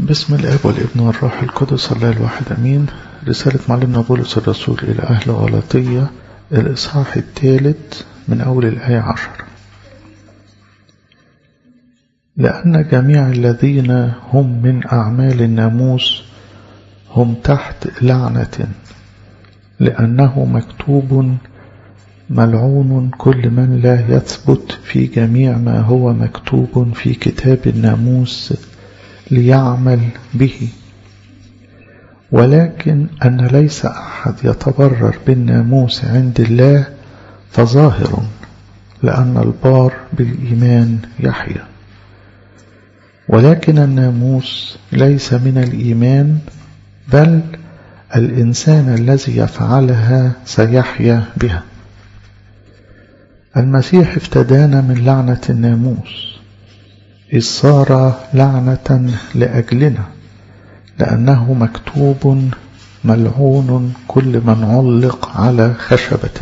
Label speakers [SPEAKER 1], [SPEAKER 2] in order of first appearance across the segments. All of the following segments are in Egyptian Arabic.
[SPEAKER 1] بسم الاب والابن والروح القدس الله الواحد امين رسالة معلمنا بولس الرسول الى اهل غلطية الاصحاح الثالث من اول الايه عشر لان جميع الذين هم من اعمال الناموس هم تحت لعنة لانه مكتوب ملعون كل من لا يثبت في جميع ما هو مكتوب في كتاب الناموس ليعمل به ولكن أن ليس أحد يتبرر بالناموس عند الله فظاهر لأن البار بالإيمان يحيا ولكن الناموس ليس من الإيمان بل الإنسان الذي يفعلها سيحيا بها المسيح افتدانا من لعنة الناموس إذ صار لعنة لأجلنا لأنه مكتوب ملعون كل من علق على خشبة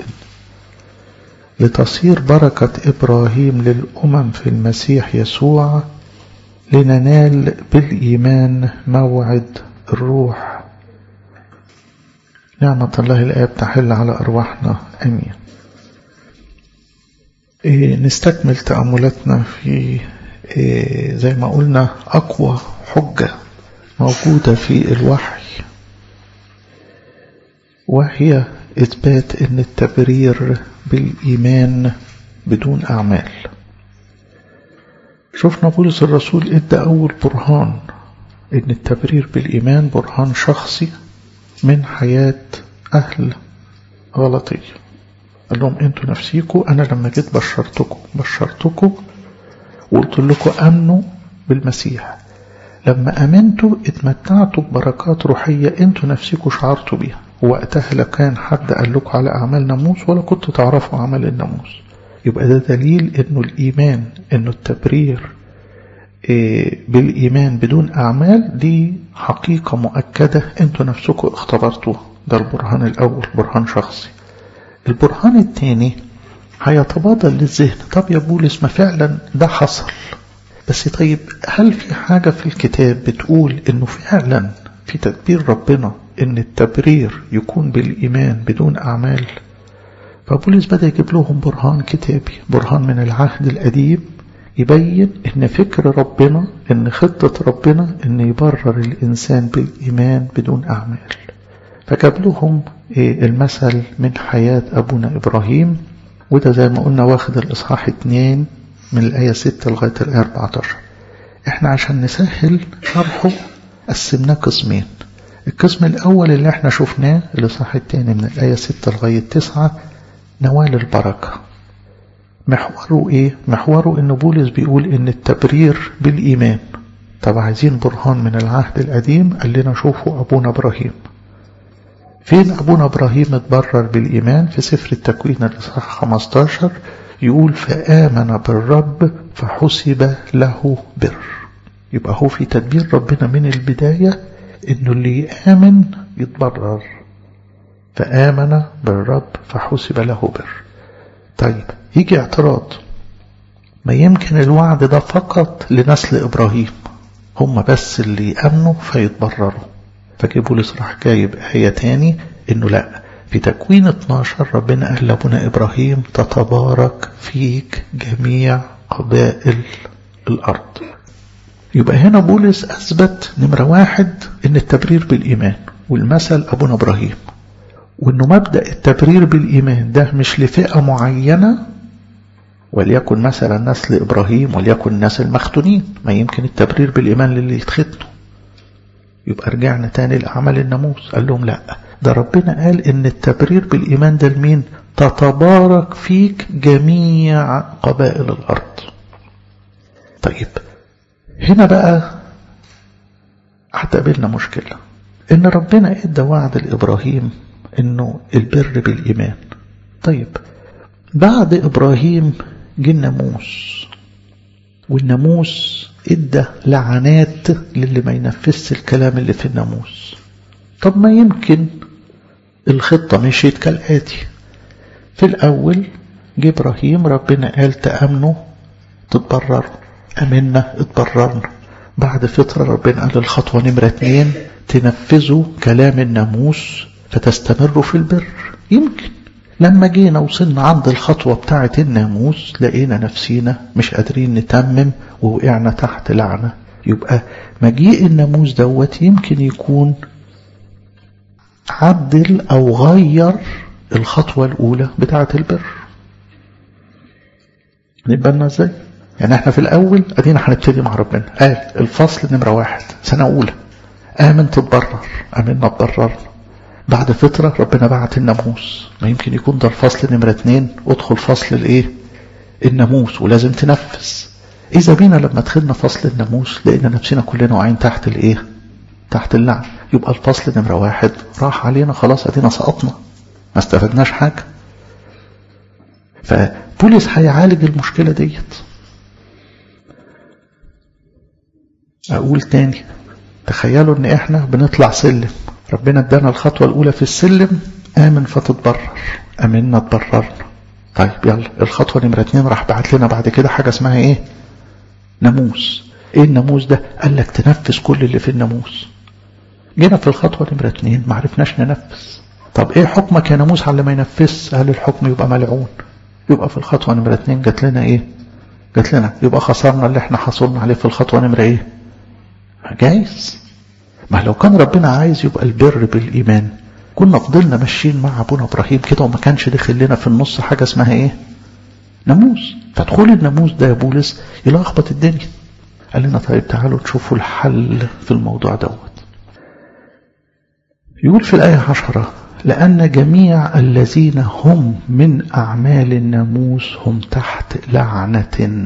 [SPEAKER 1] لتصير بركة إبراهيم للأمم في المسيح يسوع لننال بالإيمان موعد الروح نعمة الله الآب تحل على أرواحنا أمين إيه نستكمل تأملاتنا في إيه زي ما قلنا أقوى حجة موجودة في الوحي وهي إثبات أن التبرير بالإيمان بدون أعمال شفنا بولس الرسول إدى أول برهان أن التبرير بالإيمان برهان شخصي من حياة أهل غلطية قال لهم انتوا نفسيكوا انا لما جيت بشرتكم بشرتكم وقلت لكم امنوا بالمسيح لما امنتوا اتمتعتوا ببركات روحيه انتوا نفسيكوا شعرتوا بيها وقتها لا كان حد قال لكم على اعمال ناموس ولا كنتوا تعرفوا عمل الناموس يبقى ده دليل انه الايمان انه التبرير إيه بالايمان بدون اعمال دي حقيقه مؤكده انتوا نفسكم اختبرتوها ده البرهان الاول برهان شخصي البرهان الثاني هيتبادل للذهن طب يا بولس ما فعلا ده حصل بس طيب هل في حاجة في الكتاب بتقول انه فعلا في تدبير ربنا ان التبرير يكون بالإيمان بدون أعمال فبولس بدأ يجيب لهم برهان كتابي برهان من العهد القديم يبين ان فكر ربنا ان خطة ربنا ان يبرر الإنسان بالإيمان بدون أعمال فجاب لهم المثل من حياة أبونا إبراهيم وده زي ما قلنا واخد الإصحاح 2 من الآية 6 لغاية الآية 14 احنا عشان نسهل شرحه قسمناه قسمين القسم الأول اللي احنا شفناه الإصحاح الثاني من الآية 6 لغاية 9 نوال البركة محوره ايه؟ محوره ان بولس بيقول ان التبرير بالإيمان طب عايزين برهان من العهد القديم قال لنا شوفوا أبونا إبراهيم فين أبونا إبراهيم اتبرر بالإيمان في سفر التكوين الإصحاح 15 يقول فآمن بالرب فحسب له بر يبقى هو في تدبير ربنا من البداية إنه اللي يآمن يتبرر فآمن بالرب فحسب له بر طيب يجي اعتراض ما يمكن الوعد ده فقط لنسل إبراهيم هم بس اللي يأمنوا فيتبرروا فجي بولس راح جايب آية تاني إنه لا في تكوين 12 ربنا قال لابونا إبراهيم تتبارك فيك جميع قبائل الأرض يبقى هنا بولس أثبت نمرة واحد إن التبرير بالإيمان والمثل أبونا إبراهيم وإنه مبدأ التبرير بالإيمان ده مش لفئة معينة وليكن مثلا نسل إبراهيم وليكن نسل مختونين ما يمكن التبرير بالإيمان للي يتختنوا يبقى رجعنا تاني لأعمال الناموس قال لهم لا ده ربنا قال ان التبرير بالإيمان ده لمين تتبارك فيك جميع قبائل الأرض طيب هنا بقى هتقابلنا مشكلة ان ربنا ادى وعد لإبراهيم انه البر بالإيمان طيب بعد إبراهيم جه الناموس والناموس ادى لعنات للي ما ينفذش الكلام اللي في الناموس طب ما يمكن الخطة مشيت كالآتي في الأول جه إبراهيم ربنا قال تأمنوا تتبرروا أمنا اتبررنا بعد فترة ربنا قال الخطوة نمرة اتنين تنفذوا كلام الناموس فتستمروا في البر يمكن لما جينا وصلنا عند الخطوة بتاعة الناموس لقينا نفسينا مش قادرين نتمم ووقعنا تحت لعنة يبقى مجيء الناموس دوت يمكن يكون عدل أو غير الخطوة الأولى بتاعة البر نبقى لنا ازاي يعني احنا في الأول أدينا هنبتدي مع ربنا قال الفصل نمرة واحد سنة أولى آمن تتبرر آمنا تبررنا بعد فترة ربنا بعت الناموس ما يمكن يكون ده الفصل نمرة اتنين ادخل فصل الايه الناموس ولازم تنفذ إذا بينا لما دخلنا فصل الناموس لقينا نفسنا كلنا واقعين تحت الايه تحت اللعن يبقى الفصل نمرة واحد راح علينا خلاص ادينا سقطنا ما استفدناش حاجة فبوليس هيعالج المشكلة ديت أقول تاني تخيلوا ان احنا بنطلع سلم ربنا ادانا الخطوة الأولى في السلم آمن فتتبرر آمنا تبررنا طيب يلا الخطوة نمرة اتنين راح بعت لنا بعد كده حاجة اسمها ايه ناموس ايه الناموس ده قال لك تنفذ كل اللي في الناموس جينا في الخطوة نمرة اتنين ما عرفناش ننفذ طب ايه حكمك يا ناموس على اللي ما ينفذش قال الحكم يبقى ملعون يبقى في الخطوة نمرة اتنين جات لنا ايه جات لنا يبقى خسرنا اللي احنا حصلنا عليه في الخطوة نمرة ايه جايز ما لو كان ربنا عايز يبقى البر بالإيمان كنا فضلنا ماشيين مع أبونا إبراهيم كده وما كانش دخل لنا في النص حاجة اسمها إيه ناموس فدخول الناموس ده يا بولس يلخبط الدنيا قال لنا طيب تعالوا نشوفوا الحل في الموضوع دوت يقول في الآية عشرة لأن جميع الذين هم من أعمال الناموس هم تحت لعنة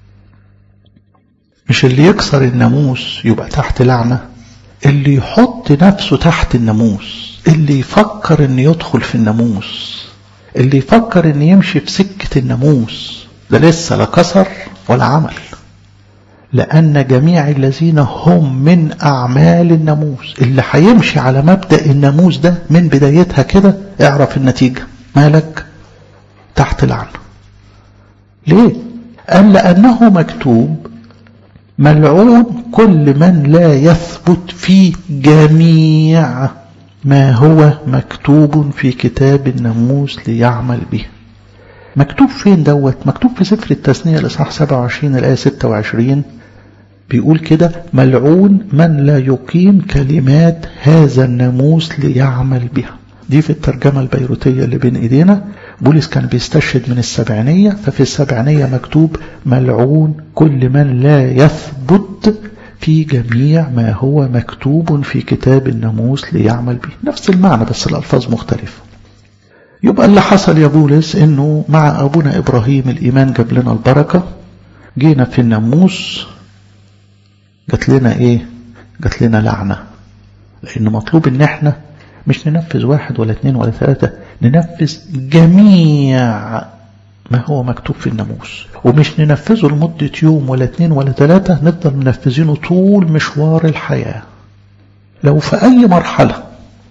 [SPEAKER 1] مش اللي يكسر الناموس يبقى تحت لعنة اللي يحط نفسه تحت الناموس اللي يفكر ان يدخل في الناموس اللي يفكر ان يمشي في سكة الناموس ده لسه لا كسر ولا عمل لأن جميع الذين هم من أعمال الناموس اللي هيمشي على مبدأ الناموس ده من بدايتها كده اعرف النتيجة مالك تحت لعنة ليه؟ قال لأنه مكتوب ملعون كل من لا يثبت في جميع ما هو مكتوب في كتاب الناموس ليعمل به مكتوب فين دوت مكتوب في سفر التثنية الإصحاح 27 الآية 26 بيقول كده ملعون من لا يقيم كلمات هذا الناموس ليعمل بها دي في الترجمة البيروتية اللي بين ايدينا بولس كان بيستشهد من السبعينية ففي السبعينية مكتوب ملعون كل من لا يثبت في جميع ما هو مكتوب في كتاب الناموس ليعمل به نفس المعنى بس الألفاظ مختلفة يبقى اللي حصل يا بولس انه مع ابونا ابراهيم الايمان جاب لنا البركة جينا في الناموس جات لنا ايه جات لنا لعنة لان مطلوب ان احنا مش ننفذ واحد ولا اثنين ولا ثلاثة ننفذ جميع ما هو مكتوب في الناموس ومش ننفذه لمدة يوم ولا اثنين ولا ثلاثة نفضل منفذينه طول مشوار الحياة لو في أي مرحلة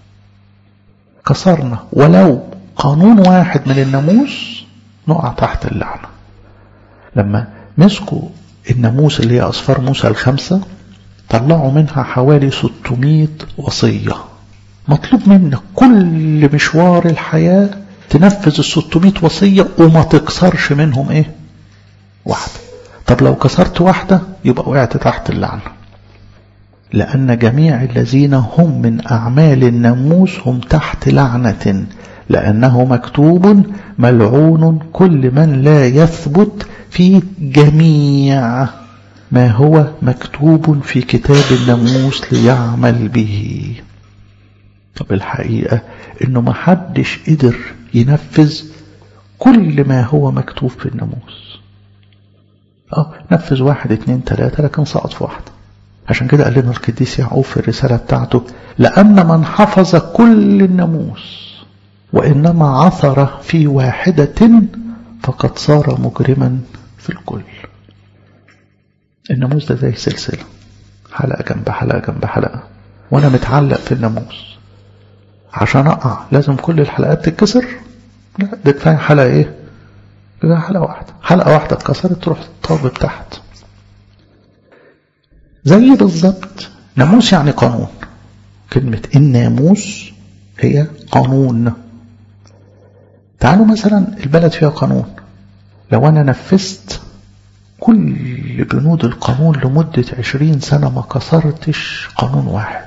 [SPEAKER 1] كسرنا ولو قانون واحد من الناموس نقع تحت اللعنة لما مسكوا الناموس اللي هي أصفار موسى الخمسة طلعوا منها حوالي 600 وصية مطلوب منك كل مشوار الحياة تنفذ ال 600 وصية وما تكسرش منهم ايه واحدة طب لو كسرت واحدة يبقى وقعت تحت اللعنة لأن جميع الذين هم من أعمال الناموس هم تحت لعنة لأنه مكتوب ملعون كل من لا يثبت في جميع ما هو مكتوب في كتاب الناموس ليعمل به طب الحقيقة انه ما حدش قدر ينفذ كل ما هو مكتوب في الناموس اه نفذ واحد اتنين تلاتة لكن سقط في واحدة عشان كده قال لنا القديس يعقوب في الرسالة بتاعته لأن من حفظ كل الناموس وإنما عثر في واحدة فقد صار مجرما في الكل الناموس ده زي سلسلة حلقة جنب حلقة جنب حلقة وأنا متعلق في الناموس عشان أقع لازم كل الحلقات تتكسر لا ده كفاية حلقة إيه كفاية حلقة واحدة حلقة واحدة اتكسرت تروح طابت تحت زي بالظبط ناموس يعني قانون كلمة الناموس هي قانون تعالوا مثلا البلد فيها قانون لو أنا نفذت كل بنود القانون لمدة عشرين سنة ما كسرتش قانون واحد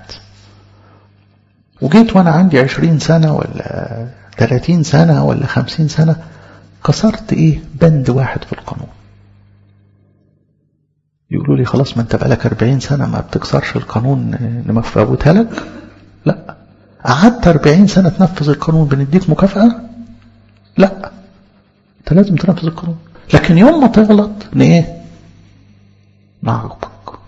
[SPEAKER 1] وجيت وأنا عندي عشرين سنة ولا ثلاثين سنة ولا خمسين سنة كسرت إيه بند واحد في القانون يقولوا لي خلاص ما انت بقالك 40 سنة ما بتكسرش القانون نمفوتها لك لا قعدت 40 سنة تنفذ القانون بنديك مكافأة لا انت لازم تنفذ القانون لكن يوم ما تغلط ايه نعاقبك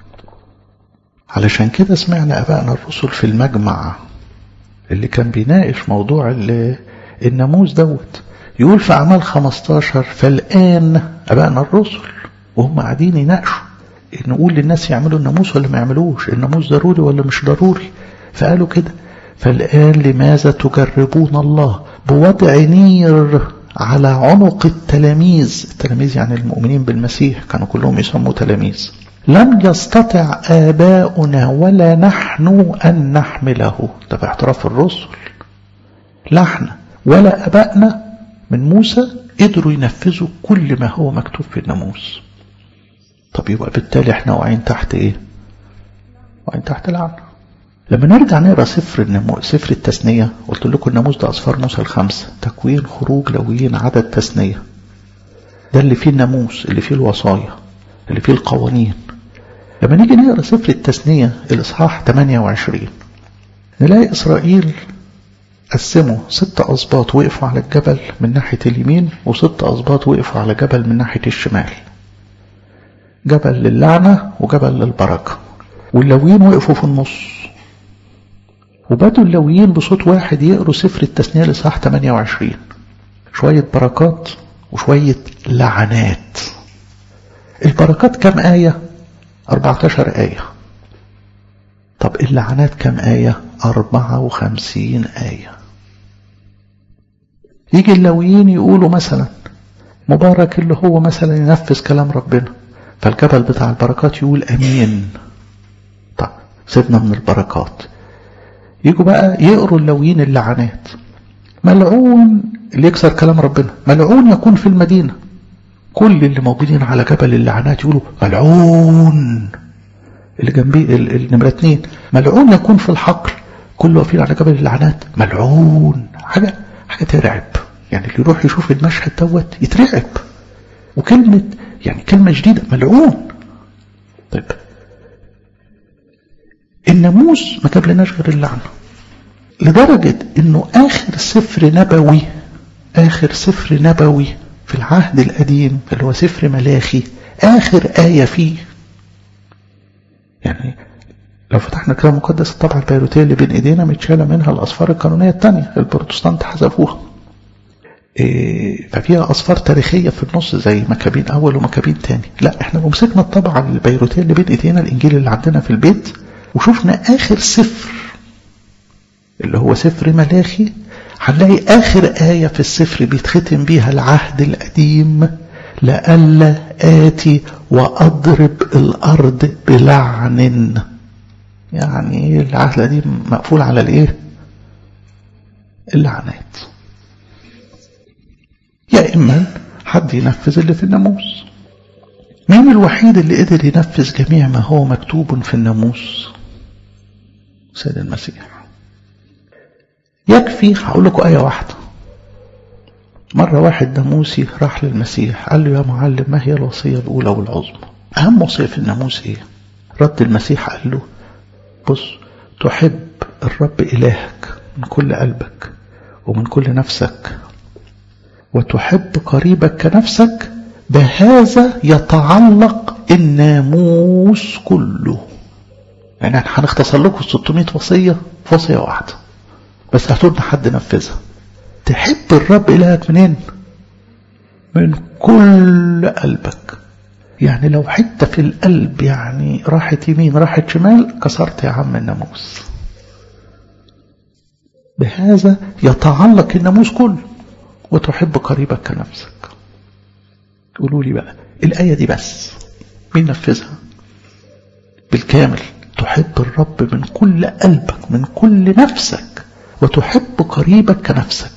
[SPEAKER 1] علشان كده سمعنا ابائنا الرسل في المجمع اللي كان بيناقش موضوع الناموس دوت يقول في اعمال 15 فالان ابائنا الرسل وهم قاعدين يناقشوا نقول للناس يعملوا الناموس ولا ما يعملوش الناموس ضروري ولا مش ضروري فقالوا كده فالآن لماذا تجربون الله بوضع نير على عنق التلاميذ التلاميذ يعني المؤمنين بالمسيح كانوا كلهم يسموا تلاميذ لم يستطع آباؤنا ولا نحن أن نحمله ده باعتراف الرسل لا احنا ولا أبائنا من موسى قدروا ينفذوا كل ما هو مكتوب في الناموس طب يبقى بالتالي احنا واقعين تحت ايه واقعين تحت لعنة لما نرجع نقرا سفر النمو... سفر التثنية قلت لكم الناموس ده أصفار موسى الخمسة تكوين خروج لويين عدد تثنية ده اللي فيه الناموس اللي فيه الوصايا اللي فيه القوانين لما نيجي نقرا سفر التثنية الإصحاح 28 نلاقي إسرائيل قسموا ست أسباط وقفوا على الجبل من ناحية اليمين وست أسباط وقفوا على جبل من ناحية الشمال جبل للعنة وجبل للبركة واللويين وقفوا في النص وبدوا اللويين بصوت واحد يقروا سفر التثنية لصح 28 شوية بركات وشوية لعنات البركات كم آية 14 آية طب اللعنات كم آية 54 آية يجي اللويين يقولوا مثلا مبارك اللي هو مثلا ينفذ كلام ربنا فالجبل بتاع البركات يقول امين طب سيبنا من البركات يجوا بقى يقروا اللويين اللعنات ملعون اللي يكسر كلام ربنا ملعون يكون في المدينة كل اللي موجودين على جبل اللعنات يقولوا ملعون اللي جنبيه النمرة اتنين ملعون يكون في الحقل كل واقفين على جبل اللعنات ملعون حاجة حاجة ترعب يعني اللي يروح يشوف المشهد دوت يترعب وكلمة يعني كلمة جديدة ملعون طيب الناموس ما جاب لناش غير اللعنة لدرجة انه اخر سفر نبوي اخر سفر نبوي في العهد القديم اللي هو سفر ملاخي اخر آية فيه يعني لو فتحنا الكتاب المقدس الطبعة البيروتية اللي بين ايدينا متشالة منها الأصفار القانونية الثانية البروتستانت حذفوها إيه ففيها أصفار تاريخية في النص زي مكابين أول ومكابين تاني لا احنا لو مسكنا الطبعة البيروتية اللي بين ايدينا الإنجيل اللي عندنا في البيت وشوفنا آخر سفر اللي هو سفر ملاخي هنلاقي آخر آية في السفر بيتختم بيها العهد القديم لئلا آتي وأضرب الأرض بلعن يعني العهد القديم مقفول على الإيه؟ اللعنات يا إما حد ينفذ اللي في الناموس مين الوحيد اللي قدر ينفذ جميع ما هو مكتوب في الناموس سيد المسيح يكفي هقول لكم آية واحدة مرة واحد ناموسي راح للمسيح قال له يا معلم ما هي الوصية الأولى والعظمى أهم وصية في الناموس إيه رد المسيح قال له بص تحب الرب إلهك من كل قلبك ومن كل نفسك وتحب قريبك كنفسك بهذا يتعلق الناموس كله يعني هنختصر لكم 600 وصية في وصية واحدة بس هاتوا لنا حد نفذها تحب الرب إلهك منين من كل قلبك يعني لو حتة في القلب يعني راحت يمين راحت شمال كسرت يا عم الناموس بهذا يتعلق الناموس كله وتحب قريبك كنفسك قولوا لي بقى الآية دي بس مين نفذها بالكامل تحب الرب من كل قلبك من كل نفسك وتحب قريبك كنفسك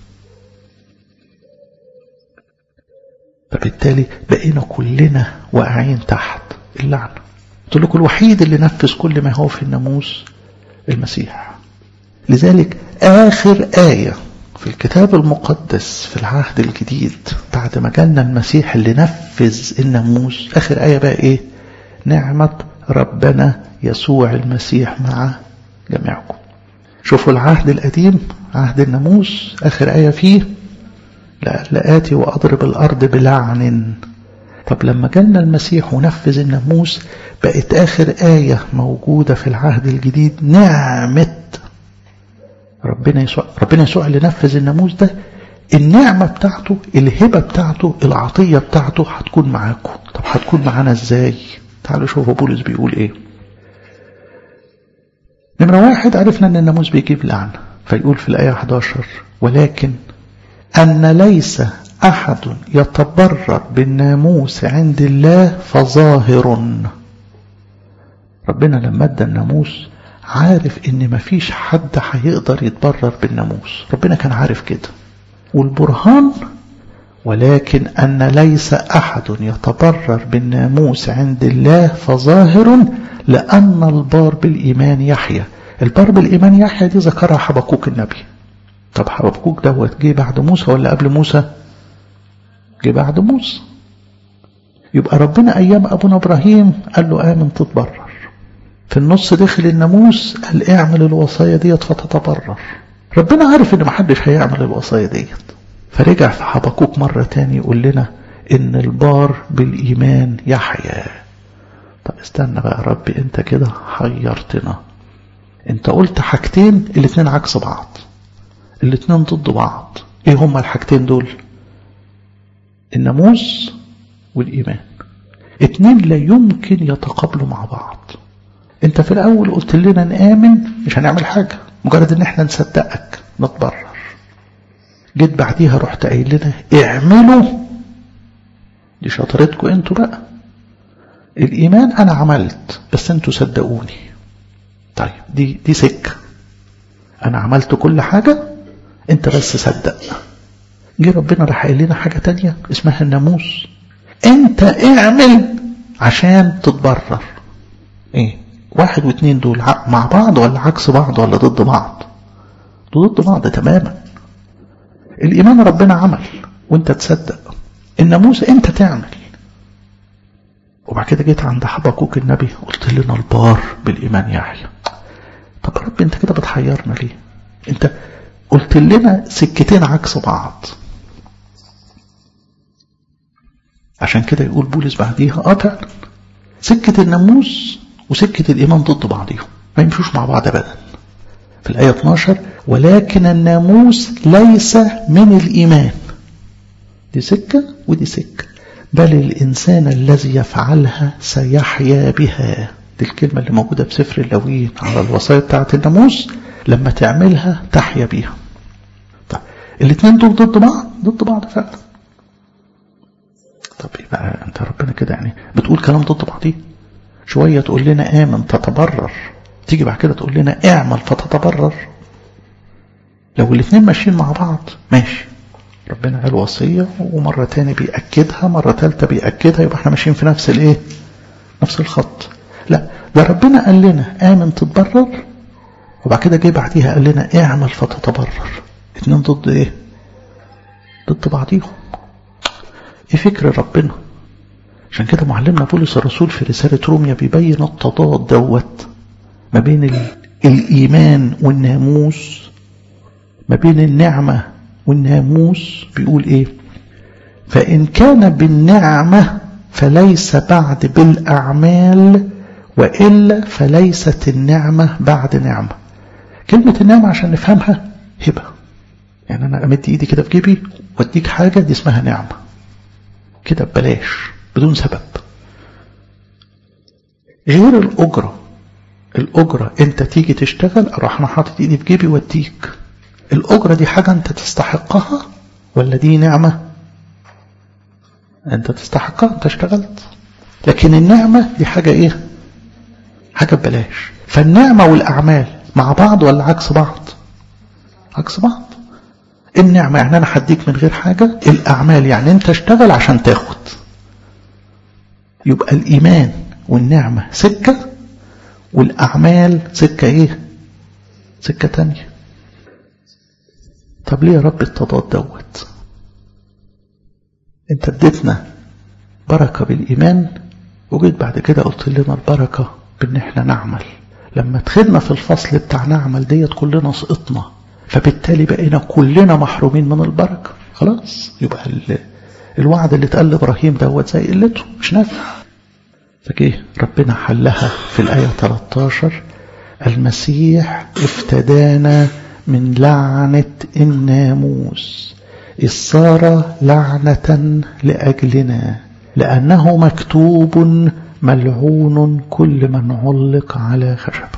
[SPEAKER 1] فبالتالي بقينا كلنا واقعين تحت اللعنة قلت لكم الوحيد اللي نفذ كل ما هو في الناموس المسيح لذلك آخر آية في الكتاب المقدس في العهد الجديد بعد ما جالنا المسيح اللي نفذ الناموس آخر آية بقى إيه نعمة ربنا يسوع المسيح مع جميعكم شوفوا العهد القديم عهد الناموس آخر آية فيه لا لآتي وأضرب الأرض بلعن طب لما جالنا المسيح ونفذ الناموس بقت آخر آية موجودة في العهد الجديد نعمة ربنا يسوع ربنا يسوع اللي نفذ الناموس ده النعمة بتاعته الهبة بتاعته العطية بتاعته هتكون معاكم طب هتكون معانا ازاي تعالوا شوفوا بولس بيقول ايه نمرة واحد عرفنا ان الناموس بيجيب لعنة فيقول في الآية 11 ولكن أن ليس أحد يتبرر بالناموس عند الله فظاهر ربنا لما ادى الناموس عارف ان مفيش حد هيقدر يتبرر بالناموس ربنا كان عارف كده والبرهان ولكن أن ليس أحد يتبرر بالناموس عند الله فظاهر لأن البار بالإيمان يحيى البار بالإيمان يحيى دي ذكرها حبكوك النبي طب حبكوك دوت جه بعد موسى ولا قبل موسى جه بعد موسى يبقى ربنا أيام أبونا إبراهيم قال له آمن تتبرر في النص دخل الناموس قال اعمل الوصايا ديت فتتبرر ربنا عارف ان محدش هيعمل الوصايا ديت فرجع في حبكوك مرة تاني يقول لنا ان البار بالايمان يحيا طب استنى بقى يا رب انت كده حيرتنا انت قلت حاجتين الاتنين عكس بعض الاتنين ضد بعض ايه هما الحاجتين دول الناموس والايمان اتنين لا يمكن يتقابلوا مع بعض انت في الاول قلت لنا نآمن مش هنعمل حاجة مجرد ان احنا نصدقك نتبرر جيت بعديها رحت قايل لنا اعملوا دي شطارتكم انتوا بقى الايمان انا عملت بس انتوا صدقوني طيب دي دي سكة انا عملت كل حاجة انت بس صدق جه ربنا راح قايل لنا حاجة تانية اسمها الناموس انت اعمل عشان تتبرر ايه واحد واثنين دول مع بعض ولا عكس بعض ولا ضد بعض ضد بعض تماما الإيمان ربنا عمل وانت تصدق الناموس انت تعمل وبعد كده جيت عند حبكوك النبي قلت لنا البار بالإيمان يحيى طب رب انت كده بتحيرنا ليه انت قلت لنا سكتين عكس بعض عشان كده يقول بولس بعديها اه فعلا سكة الناموس وسكة الإيمان ضد بعضهم ما يمشوش مع بعض أبدا في الآية 12 ولكن الناموس ليس من الإيمان دي سكة ودي سكة بل الإنسان الذي يفعلها سيحيا بها دي الكلمة اللي موجودة بسفر اللوين على الوصايا بتاعة الناموس لما تعملها تحيا بيها طب الاثنين دول ضد بعض ضد بعض فعلا طب يبقى انت ربنا كده يعني بتقول كلام ضد بعضيه شوية تقول لنا آمن تتبرر تيجي بعد كده تقول لنا اعمل فتتبرر لو الاثنين ماشيين مع بعض ماشي ربنا قال وصية ومرة تاني بيأكدها مرة تالتة بيأكدها يبقى احنا ماشيين في نفس الايه نفس الخط لا ده ربنا قال لنا آمن تتبرر وبعد كده جه بعديها قال لنا اعمل فتتبرر اتنين ضد ايه ضد بعضيهم ايه فكر ربنا عشان كده معلمنا بولس الرسول في رسالة روميا بيبين التضاد دوت ما بين الإيمان والناموس ما بين النعمة والناموس بيقول إيه فإن كان بالنعمة فليس بعد بالأعمال وإلا فليست النعمة بعد نعمة كلمة النعمة عشان نفهمها هبة يعني أنا أمد إيدي كده في جيبي وأديك حاجة دي اسمها نعمة كده ببلاش بدون سبب غير الأجرة الأجرة أنت تيجي تشتغل أروح أنا حاطط إيدي في جيبي وأديك الأجرة دي حاجة أنت تستحقها ولا دي نعمة أنت تستحقها أنت اشتغلت لكن النعمة دي حاجة إيه حاجة ببلاش فالنعمة والأعمال مع بعض ولا عكس بعض عكس بعض النعمة يعني أنا هديك من غير حاجة الأعمال يعني أنت اشتغل عشان تاخد يبقى الإيمان والنعمة سكة والأعمال سكة إيه سكة تانية طب ليه يا رب التضاد دوت انت اديتنا بركة بالإيمان وجيت بعد كده قلت لنا البركة بان احنا نعمل لما دخلنا في الفصل بتاع نعمل ديت كلنا سقطنا فبالتالي بقينا كلنا محرومين من البركة خلاص يبقى الوعد اللي اتقال لابراهيم دوت زي قلته مش نافع فجه ربنا حلها في الآية 13 المسيح افتدانا من لعنة الناموس إذ صار لعنة لأجلنا لأنه مكتوب ملعون كل من علق على خشبه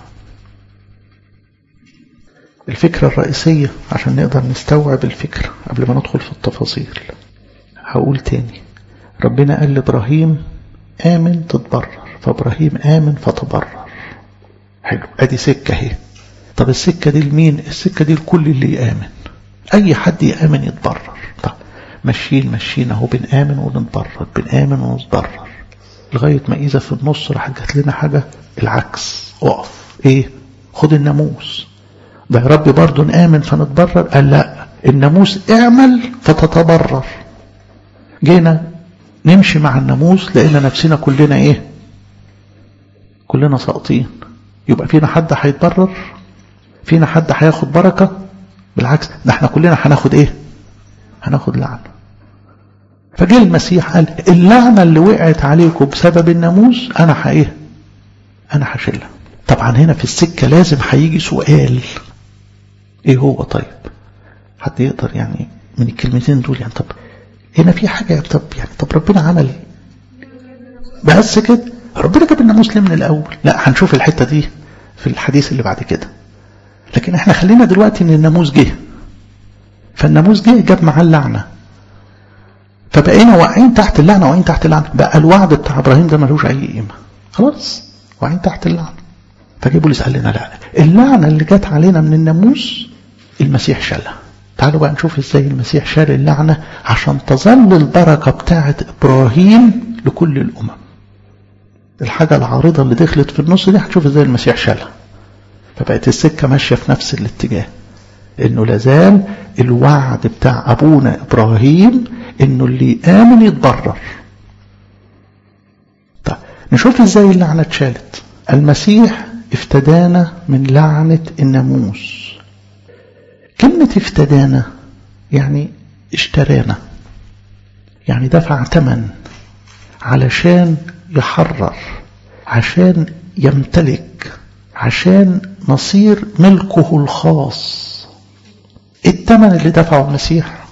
[SPEAKER 1] الفكرة الرئيسية عشان نقدر نستوعب الفكرة قبل ما ندخل في التفاصيل هقول تاني ربنا قال لإبراهيم آمن تتبرر فإبراهيم آمن فتبرر حلو أدي سكة اهي طب السكة دي لمين السكة دي لكل اللي يآمن أي حد يآمن يتبرر طب ماشيين ماشيين أهو بنآمن ونتبرر بنآمن ونتبرر لغاية ما إذا في النص راح جات لنا حاجة العكس اقف إيه خد الناموس ده يا رب برضه نآمن فنتبرر قال لا الناموس اعمل فتتبرر جينا نمشي مع الناموس لقينا نفسنا كلنا ايه كلنا ساقطين يبقى فينا حد هيتبرر فينا حد هياخد بركة بالعكس ده احنا كلنا هناخد ايه هناخد لعنة فجه المسيح قال اللعنة اللي وقعت عليكم بسبب الناموس انا ايه انا هشيلها طبعا هنا في السكة لازم هيجي سؤال ايه هو طيب حد يقدر يعني من الكلمتين دول يعني طب هنا في حاجة طب يعني طب ربنا عمل بس كده ربنا جاب الناموس ليه من الأول لا هنشوف الحتة دي في الحديث اللي بعد كده لكن احنا خلينا دلوقتي ان الناموس جه فالناموس جه جاب معاه اللعنة فبقينا واقعين تحت اللعنة واقعين تحت اللعنة بقى الوعد بتاع ابراهيم ده ملوش اي قيمة خلاص واقعين تحت اللعنة فجه بولس قال لنا لا اللعنة اللي جت علينا من الناموس المسيح شالها تعالوا بقى نشوف ازاي المسيح شال اللعنة عشان تظل البركة بتاعة ابراهيم لكل الامم الحاجة العارضة اللي دخلت في النص دي هنشوف ازاي المسيح شالها فبقت السكة ماشية في نفس الاتجاه انه لازال الوعد بتاع ابونا ابراهيم انه اللي امن يتبرر طيب نشوف ازاي اللعنة اتشالت المسيح افتدانا من لعنة الناموس كلمة افتدانا يعني اشترانا يعني دفع ثمن علشان يحرر عشان يمتلك عشان نصير ملكه الخاص الثمن اللي دفعه المسيح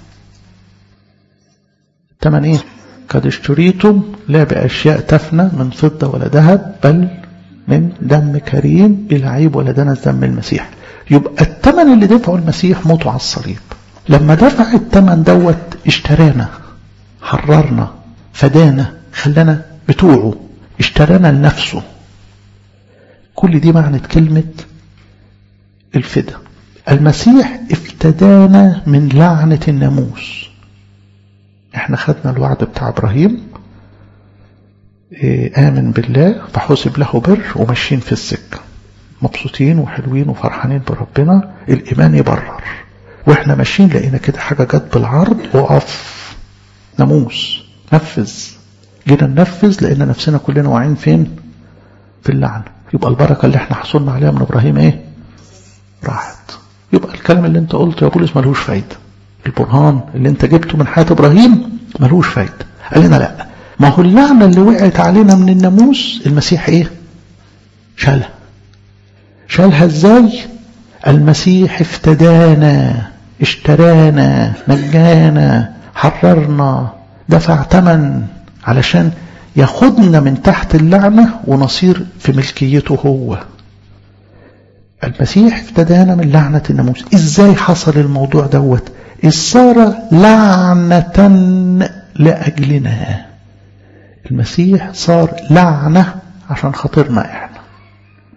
[SPEAKER 1] الثمن ايه قد اشتريتم لا بأشياء تفنى من فضة ولا ذهب بل من دم كريم بلا عيب ولا دنس دم المسيح يبقى الثمن اللي دفعه المسيح موته على الصليب لما دفع الثمن دوت اشترانا حررنا فدانا خلانا بتوعه اشترانا لنفسه كل دي معنى كلمة الفدا المسيح افتدانا من لعنة الناموس احنا خدنا الوعد بتاع ابراهيم اه آمن بالله فحسب له بر وماشيين في السكة مبسوطين وحلوين وفرحانين بربنا الإيمان يبرر واحنا ماشيين لقينا كده حاجة جت بالعرض وقف ناموس نفذ جينا ننفذ لقينا نفسنا كلنا واعيين فين في اللعنة يبقى البركة اللي احنا حصلنا عليها من ابراهيم ايه راحت يبقى الكلام اللي انت قلته يا بولس ملوش فايدة البرهان اللي انت جبته من حياة ابراهيم ملوش فايدة قال لنا لا ما هو اللعنة اللي وقعت علينا من الناموس المسيح ايه شالها شالها ازاي المسيح افتدانا اشترانا نجانا حررنا دفع ثمن علشان ياخدنا من تحت اللعنة ونصير في ملكيته هو المسيح افتدانا من لعنة الناموس ازاي حصل الموضوع دوت إذ صار لعنة لأجلنا المسيح صار لعنة عشان خاطرنا احنا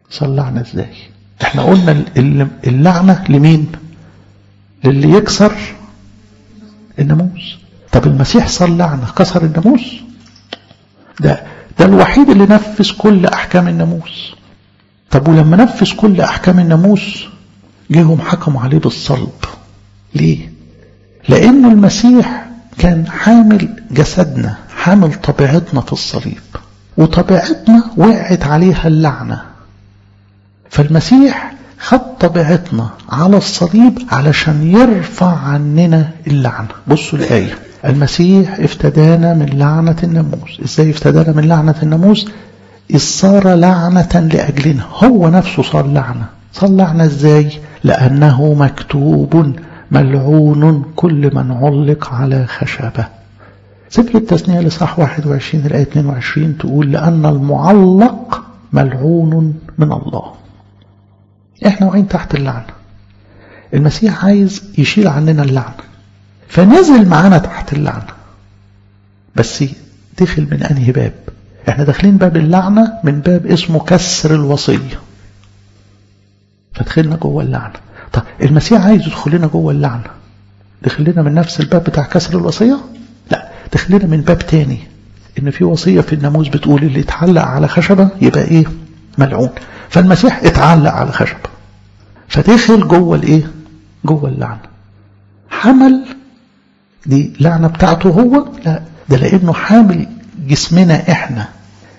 [SPEAKER 1] صار لعنة ازاي احنا قلنا اللعنة لمين للي يكسر الناموس طب المسيح صار لعنة كسر الناموس ده ده الوحيد اللي نفذ كل أحكام الناموس طب ولما نفذ كل أحكام الناموس جيهم حكموا عليه بالصلب ليه لأنه المسيح كان حامل جسدنا حامل طبيعتنا في الصليب وطبيعتنا وقعت عليها اللعنة فالمسيح خد طبيعتنا على الصليب علشان يرفع عننا اللعنة بصوا الآية المسيح افتدانا من لعنة الناموس ازاي افتدانا من لعنة الناموس إذ صار لعنة لأجلنا هو نفسه صار لعنة صار لعنة ازاي لأنه مكتوب ملعون كل من علق على خشبة سفر التثنية لصح 21 الآية 22 تقول لأن المعلق ملعون من الله احنا واقعين تحت اللعنة المسيح عايز يشيل عننا اللعنة فنزل معانا تحت اللعنة بس دخل من أنهي باب احنا داخلين باب اللعنة من باب اسمه كسر الوصية فدخلنا جوه اللعنة طب المسيح عايز يدخل لنا جوه اللعنة دخل لنا من نفس الباب بتاع كسر الوصية لا دخل لنا من باب تاني ان في وصية في الناموس بتقول اللي يتعلق على خشبة يبقى ايه ملعون فالمسيح اتعلق على خشبة فدخل جوه الايه جوه اللعنة حمل دي لعنة بتاعته هو لا ده لانه حامل جسمنا احنا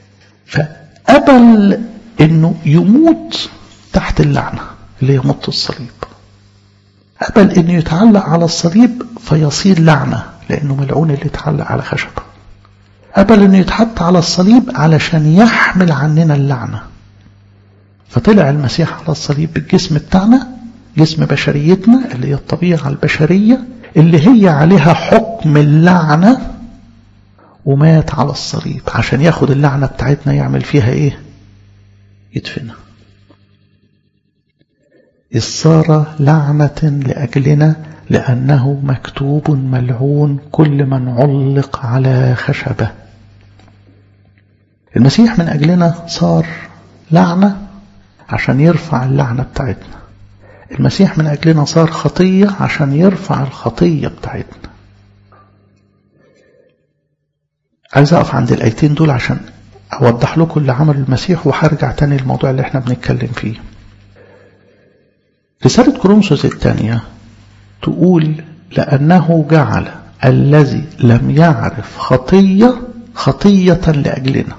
[SPEAKER 1] فقبل انه يموت تحت اللعنة اللي هي موت الصليب قبل انه يتعلق على الصليب فيصير لعنة لانه ملعون اللي يتعلق على خشبه قبل انه يتحط على الصليب علشان يحمل عننا اللعنة فطلع المسيح على الصليب بالجسم بتاعنا جسم بشريتنا اللي هي الطبيعة البشرية اللي هي عليها حكم اللعنة ومات على الصليب عشان ياخد اللعنة بتاعتنا يعمل فيها ايه يدفنها إذ صار لعنة لأجلنا لأنه مكتوب ملعون كل من علق على خشبة المسيح من أجلنا صار لعنة عشان يرفع اللعنة بتاعتنا المسيح من أجلنا صار خطية عشان يرفع الخطية بتاعتنا عايز أقف عند الآيتين دول عشان أوضح لكم اللي عمل المسيح وهرجع تاني للموضوع اللي احنا بنتكلم فيه رسالة كورنثوس الثانية تقول لأنه جعل الذي لم يعرف خطية خطية لأجلنا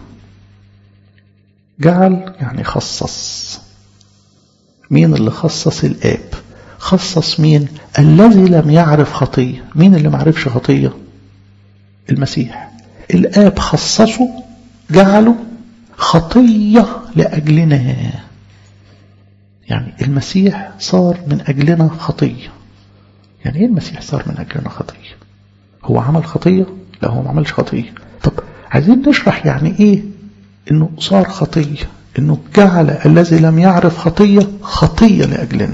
[SPEAKER 1] جعل يعني خصص مين اللي خصص الآب خصص مين الذي لم يعرف خطية مين اللي معرفش خطية المسيح الآب خصصه جعله خطية لأجلنا يعني المسيح صار من أجلنا خطية يعني ايه المسيح صار من أجلنا خطية هو عمل خطية لا هو ما عملش خطية طب عايزين نشرح يعني ايه انه صار خطية انه جعل الذي لم يعرف خطية خطية لأجلنا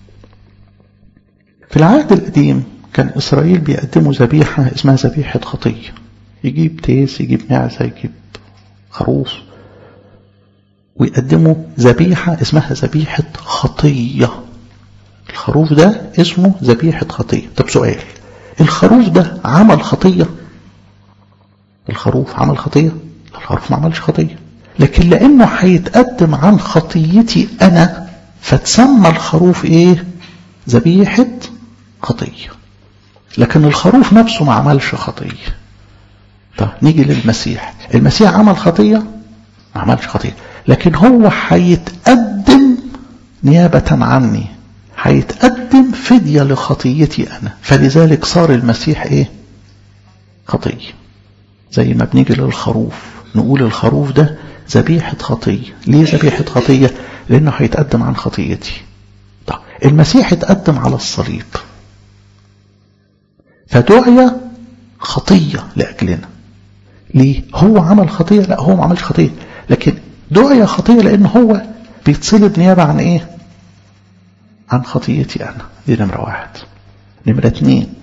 [SPEAKER 1] في العهد القديم كان إسرائيل بيقدموا ذبيحة اسمها ذبيحة خطية يجيب تيس يجيب معزة يجيب خروف ويقدموا ذبيحة اسمها ذبيحة خطية الخروف ده اسمه ذبيحة خطية طب سؤال الخروف ده عمل خطية الخروف عمل خطية الخروف ما عملش خطية لكن لأنه هيتقدم عن خطيتي أنا فتسمى الخروف إيه ذبيحة خطية لكن الخروف نفسه ما عملش خطية طب نيجي للمسيح المسيح عمل خطية ما عملش خطية لكن هو هيتقدم نيابة عني هيتقدم فدية لخطيتي أنا فلذلك صار المسيح إيه خطية زي ما بنيجي للخروف نقول الخروف ده ذبيحة خطية ليه ذبيحة خطية لأنه هيتقدم عن خطيتي طب المسيح اتقدم على الصليب فدعي خطية لأجلنا ليه هو عمل خطية لا هو ما عملش خطية لكن دعي خطية لأن هو بيتصلب نيابة عن إيه عن خطيتي أنا دي نمرة واحد نمرة اتنين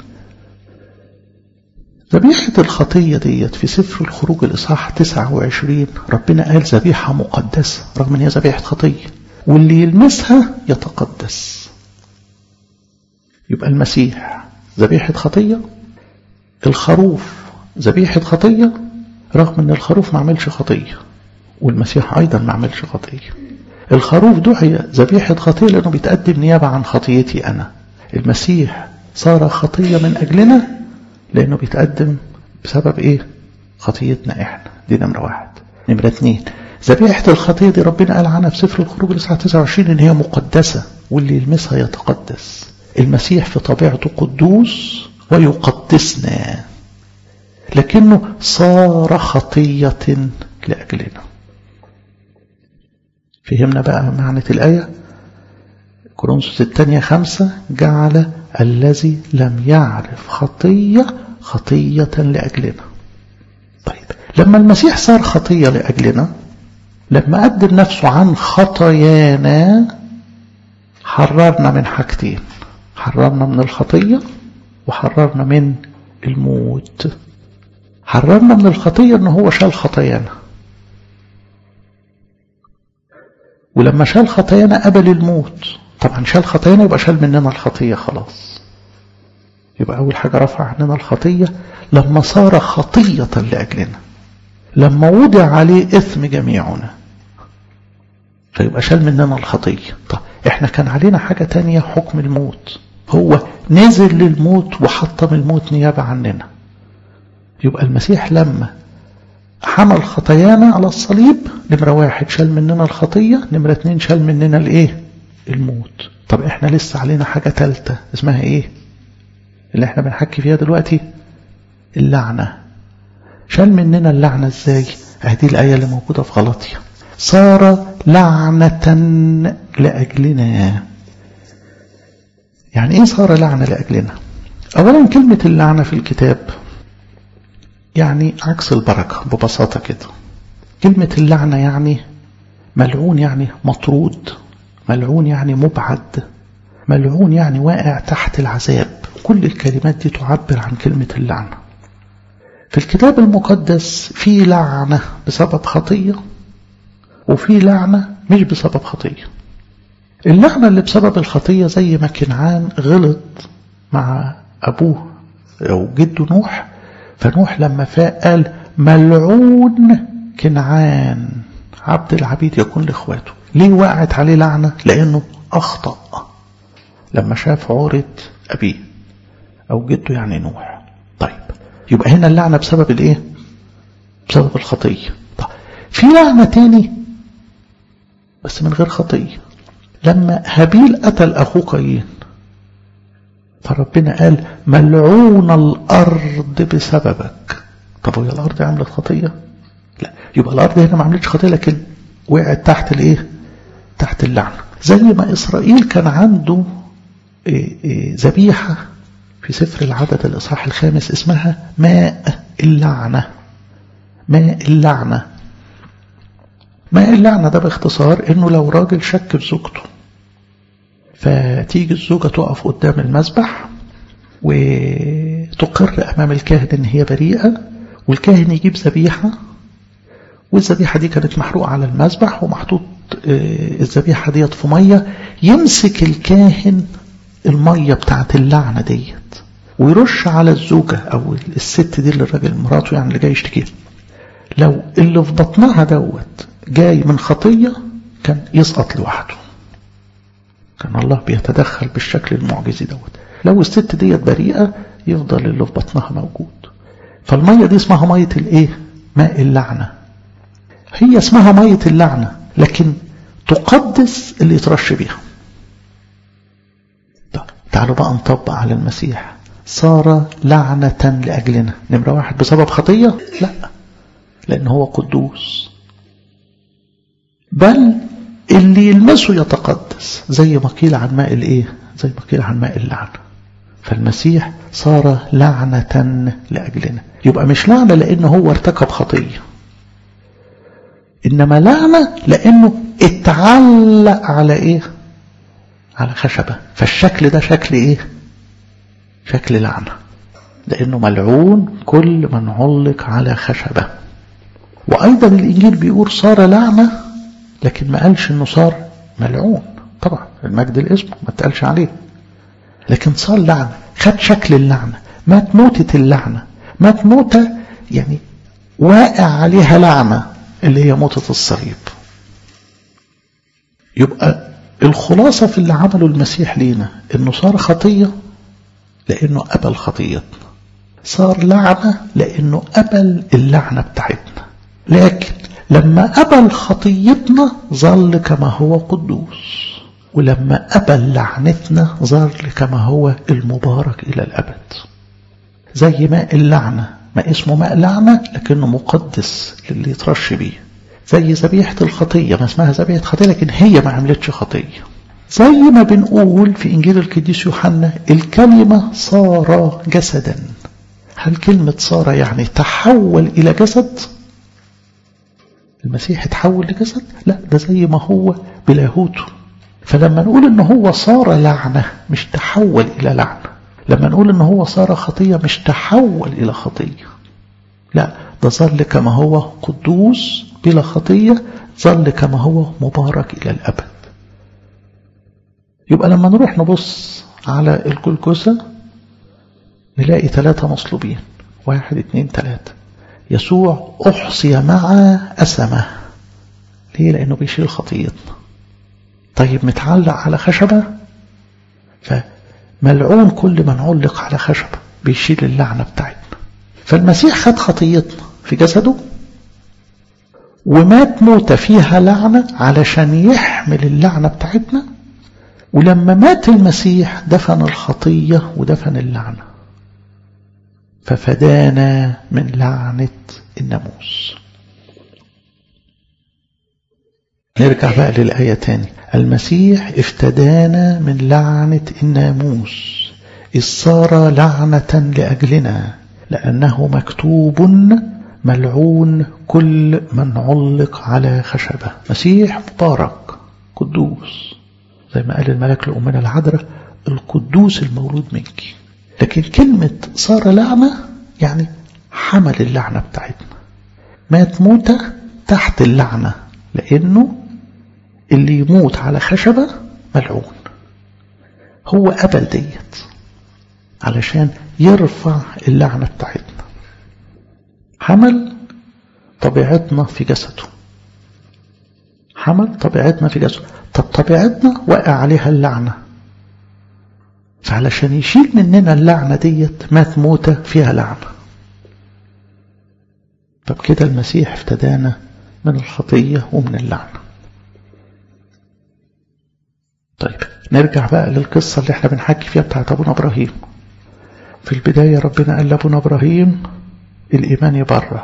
[SPEAKER 1] ذبيحة الخطية ديت في سفر الخروج الإصحاح 29 ربنا قال ذبيحة مقدسة رغم إن هي ذبيحة خطية واللي يلمسها يتقدس يبقى المسيح ذبيحة خطية الخروف ذبيحة خطية رغم ان الخروف ما عملش خطية والمسيح ايضا ما عملش خطية الخروف دعي ذبيحة خطية لانه بيتقدم نيابة عن خطيتي انا المسيح صار خطية من اجلنا لانه بيتقدم بسبب ايه خطيتنا احنا دي نمرة واحد نمرة اتنين ذبيحة الخطية دي ربنا قال عنها في سفر الخروج الإصحاح 29 إن هي مقدسة واللي يلمسها يتقدس المسيح في طبيعته قدوس ويقدسنا لكنه صار خطية لأجلنا فهمنا بقى معنى الآية كورنثوس الثانية خمسة جعل الذي لم يعرف خطية خطية لأجلنا طيب لما المسيح صار خطية لأجلنا لما قدم نفسه عن خطايانا حررنا من حاجتين حررنا من الخطية وحررنا من الموت حررنا من الخطية ان هو شال خطايانا ولما شال خطايانا قبل الموت طبعا شال خطايانا يبقى شال مننا الخطية خلاص يبقى أول حاجة رفع عننا الخطية لما صار خطية لأجلنا لما وضع عليه إثم جميعنا فيبقى شال مننا الخطية طب احنا كان علينا حاجة تانية حكم الموت هو نزل للموت وحطم الموت نيابة عننا يبقى المسيح لما حمل خطايانا على الصليب نمرة واحد شال مننا الخطية نمرة اتنين شال مننا الايه الموت طب احنا لسه علينا حاجة تالتة اسمها ايه اللي احنا بنحكي فيها دلوقتي اللعنة شال مننا اللعنة ازاي هذه الآية اللي موجودة في غلطية صار لعنة لأجلنا يعني ايه صار لعنة لأجلنا اولا كلمة اللعنة في الكتاب يعني عكس البركة ببساطة كده كلمة اللعنة يعني ملعون يعني مطرود ملعون يعني مبعد ملعون يعني واقع تحت العذاب كل الكلمات دي تعبر عن كلمة اللعنة في الكتاب المقدس في لعنة بسبب خطية وفي لعنة مش بسبب خطية اللعنة اللي بسبب الخطية زي ما كنعان غلط مع أبوه أو جده نوح فنوح لما فاق قال ملعون كنعان عبد العبيد يكون لإخواته ليه وقعت عليه لعنة لأنه أخطأ لما شاف عورة أبيه أو جده يعني نوح طيب يبقى هنا اللعنة بسبب الإيه بسبب الخطية طيب في لعنة تاني بس من غير خطية لما هابيل قتل أخوه قايين فربنا قال ملعون الأرض بسببك طب وهي الأرض عملت خطية لا يبقى الأرض هنا ما عملتش خطية لكن وقعت تحت الإيه تحت اللعنة زي ما إسرائيل كان عنده ذبيحة في سفر العدد الإصحاح الخامس اسمها ماء اللعنة ماء اللعنة ماء اللعنة ده باختصار انه لو راجل شك في زوجته فتيجي الزوجة تقف قدام المذبح وتقر أمام الكاهن إن هي بريئة والكاهن يجيب ذبيحة والذبيحة دي كانت محروقة على المذبح ومحطوط الذبيحة ديت في مية يمسك الكاهن المية بتاعت اللعنة ديت ويرش على الزوجة أو الست دي اللي الراجل مراته يعني اللي جاي يشتكيها لو اللي في بطنها دوت جاي من خطية كان يسقط لوحده كان الله بيتدخل بالشكل المعجزي دوت لو الست ديت بريئة يفضل اللي في بطنها موجود فالمية دي اسمها مية الايه ماء اللعنة هي اسمها مية اللعنة لكن تقدس اللي يترش بيها طب تعالوا بقى نطبق على المسيح صار لعنة لأجلنا نمرة واحد بسبب خطية لا لأن هو قدوس بل اللي يلمسه يتقدس زي ما قيل عن ماء الايه زي ما قيل عن ماء اللعنة فالمسيح صار لعنة لأجلنا يبقى مش لعنة لأنه هو ارتكب خطية إنما لعنة لأنه اتعلق على إيه على خشبة فالشكل ده شكل إيه شكل لعنة لأنه ملعون كل من علق على خشبة وأيضا الإنجيل بيقول صار لعنة لكن ما قالش إنه صار ملعون طبعا المجد الاسم ما تقالش عليه لكن صار لعنة خد شكل اللعنة مات موتة اللعنة مات موتة يعني واقع عليها لعنة اللي هي موتة الصليب يبقى الخلاصة في اللي عمله المسيح لينا انه صار خطية لانه قبل خطيتنا صار لعنة لانه قبل اللعنة بتاعتنا لكن لما قبل خطيتنا ظل كما هو قدوس ولما قبل لعنتنا ظل كما هو المبارك إلى الأبد زي ماء اللعنة ما اسمه ماء لعنة لكنه مقدس للي يترش بيه زي ذبيحة الخطية ما اسمها ذبيحة خطية لكن هي ما عملتش خطية زي ما بنقول في إنجيل القديس يوحنا الكلمة صار جسدا هل كلمة صار يعني تحول إلى جسد المسيح اتحول لجسد لا ده زي ما هو بلاهوته فلما نقول ان هو صار لعنة مش تحول الى لعنة لما نقول ان هو صار خطية مش تحول الى خطية لا ده ظل كما هو قدوس بلا خطية ظل كما هو مبارك الى الابد يبقى لما نروح نبص على الجلجسة نلاقي ثلاثة مصلوبين واحد اتنين ثلاثة يسوع أحصي مع أسمة ليه لأنه بيشيل خطيتنا طيب متعلق على خشبة فملعون كل من علق على خشبة بيشيل اللعنة بتاعتنا فالمسيح خد خطيتنا في جسده ومات موتة فيها لعنة علشان يحمل اللعنة بتاعتنا ولما مات المسيح دفن الخطية ودفن اللعنة ففدانا من لعنة الناموس نرجع بقى للآية تاني المسيح افتدانا من لعنة الناموس إذ صار لعنة لأجلنا لأنه مكتوب ملعون كل من علق على خشبة مسيح مبارك قدوس زي ما قال الملك لأمنا العذراء القدوس المولود منك لكن كلمة صار لعنة يعني حمل اللعنة بتاعتنا مات موتة تحت اللعنة لأنه اللي يموت على خشبة ملعون هو قبل ديت علشان يرفع اللعنة بتاعتنا حمل طبيعتنا في جسده حمل طبيعتنا في جسده طب طبيعتنا وقع عليها اللعنة فعلشان يشيل مننا اللعنة ديت مات موتة فيها لعنة طب كده المسيح افتدانا من الخطية ومن اللعنة طيب نرجع بقى للقصة اللي احنا بنحكي فيها بتاعت أبونا إبراهيم في البداية ربنا قال لأبونا إبراهيم الإيمان يبرر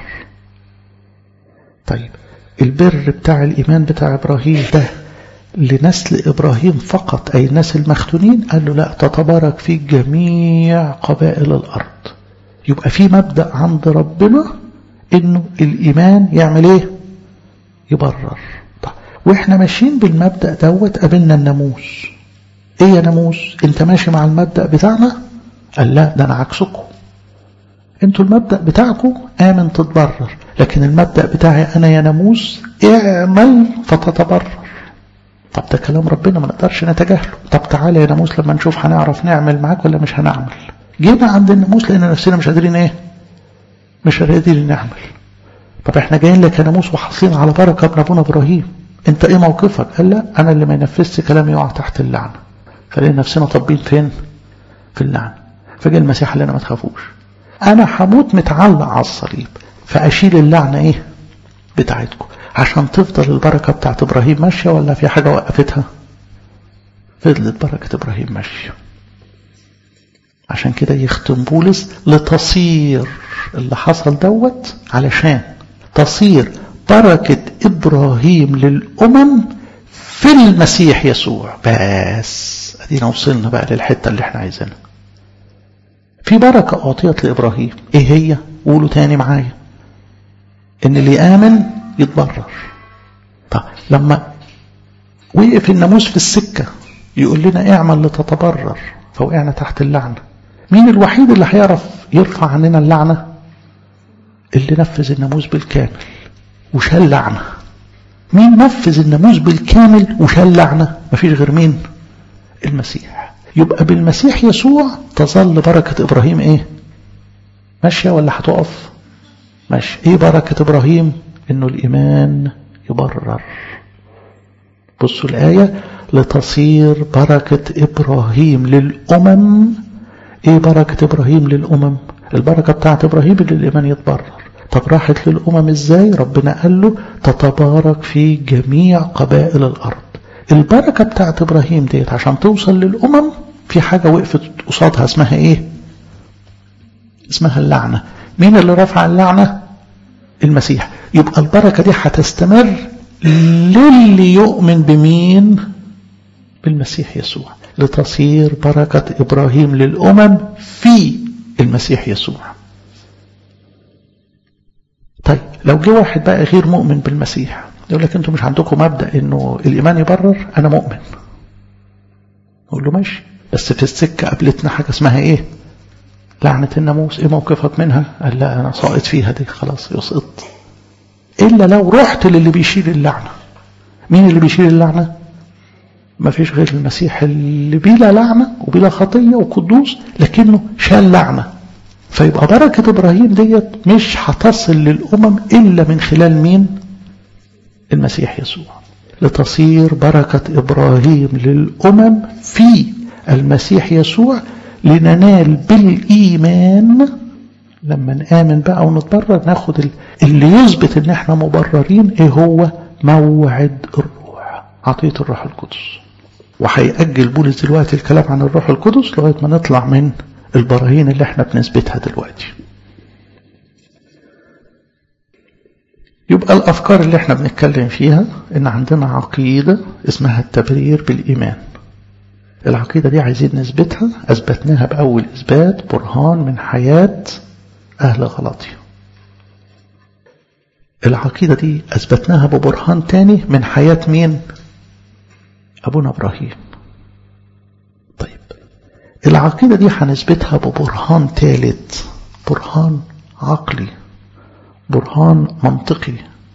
[SPEAKER 1] طيب البر بتاع الإيمان بتاع إبراهيم ده لنسل إبراهيم فقط أي الناس المختونين قال له لا تتبارك فيك جميع قبائل الأرض يبقى في مبدأ عند ربنا إنه الإيمان يعمل إيه يبرر طيب. وإحنا ماشيين بالمبدأ دوت قابلنا الناموس إيه يا ناموس أنت ماشي مع المبدأ بتاعنا قال لا ده أنا عكسكم انتوا المبدأ بتاعكم آمن تتبرر لكن المبدأ بتاعي أنا يا ناموس اعمل فتتبرر طب ده كلام ربنا ما نقدرش نتجاهله طب تعالى يا ناموس لما نشوف هنعرف نعمل معاك ولا مش هنعمل جينا عند الناموس لقينا نفسنا مش قادرين ايه مش قادرين نعمل طب احنا جايين لك يا ناموس وحاصلين على بركه من ابونا ابراهيم انت ايه موقفك قال لا انا اللي ما ينفذش كلامي يقع تحت اللعنه فلقينا نفسنا طابين فين في اللعنه فجاء المسيح قال لنا ما تخافوش انا هموت متعلق على الصليب فاشيل اللعنه ايه بتاعتكم عشان تفضل البركة بتاعت إبراهيم ماشية ولا في حاجة وقفتها فضلت بركة إبراهيم ماشية عشان كده يختم بولس لتصير اللي حصل دوت علشان تصير بركة إبراهيم للأمم في المسيح يسوع بس أدينا وصلنا بقى للحتة اللي احنا عايزينها في بركة أعطيت لإبراهيم إيه هي قولوا تاني معايا إن اللي آمن يتبرر طب لما وقف الناموس في السكة يقول لنا اعمل لتتبرر فوقعنا تحت اللعنة مين الوحيد اللي هيعرف يرفع عننا اللعنة اللي نفذ الناموس بالكامل وشال لعنة مين نفذ الناموس بالكامل وشال لعنة مفيش غير مين المسيح يبقى بالمسيح يسوع تظل بركة إبراهيم إيه ماشية ولا هتقف ماشية إيه بركة إبراهيم إنه الإيمان يبرر بصوا الآية لتصير بركة إبراهيم للأمم إيه بركة إبراهيم للأمم البركة بتاعت إبراهيم اللي الإيمان يتبرر طب راحت للأمم إزاي ربنا قال له تتبارك في جميع قبائل الأرض البركة بتاعت إبراهيم ديت عشان توصل للأمم في حاجة وقفت قصادها اسمها إيه اسمها اللعنة مين اللي رفع اللعنة المسيح يبقى البركة دي هتستمر للي يؤمن بمين بالمسيح يسوع لتصير بركة إبراهيم للأمم في المسيح يسوع طيب لو جه واحد بقى غير مؤمن بالمسيح يقول لك انتوا مش عندكم مبدأ انه الإيمان يبرر أنا مؤمن أقول له ماشي بس في السكة قابلتنا حاجة اسمها ايه لعنة الناموس ايه موقفك منها قال لا انا ساقط فيها دي خلاص يسقط الا لو رحت للي بيشيل اللعنة مين اللي بيشيل اللعنة ما فيش غير المسيح اللي بلا لعنة وبلا خطية وقدوس لكنه شال لعنة فيبقى بركة إبراهيم ديت مش هتصل للأمم إلا من خلال مين المسيح يسوع لتصير بركة إبراهيم للأمم في المسيح يسوع لننال بالإيمان لما نآمن بقى ونتبرر ناخد اللي يثبت ان احنا مبررين ايه هو موعد الروح عطية الروح القدس وهيأجل بولس دلوقتي الكلام عن الروح القدس لغاية ما نطلع من البراهين اللي احنا بنثبتها دلوقتي يبقى الأفكار اللي احنا بنتكلم فيها ان عندنا عقيدة اسمها التبرير بالإيمان العقيدة دي عايزين نثبتها أثبتناها بأول إثبات برهان من حياة أهل غلاطيا العقيدة دي أثبتناها ببرهان تاني من حياة مين أبونا إبراهيم طيب العقيدة دي هنثبتها ببرهان ثالث برهان عقلي برهان منطقي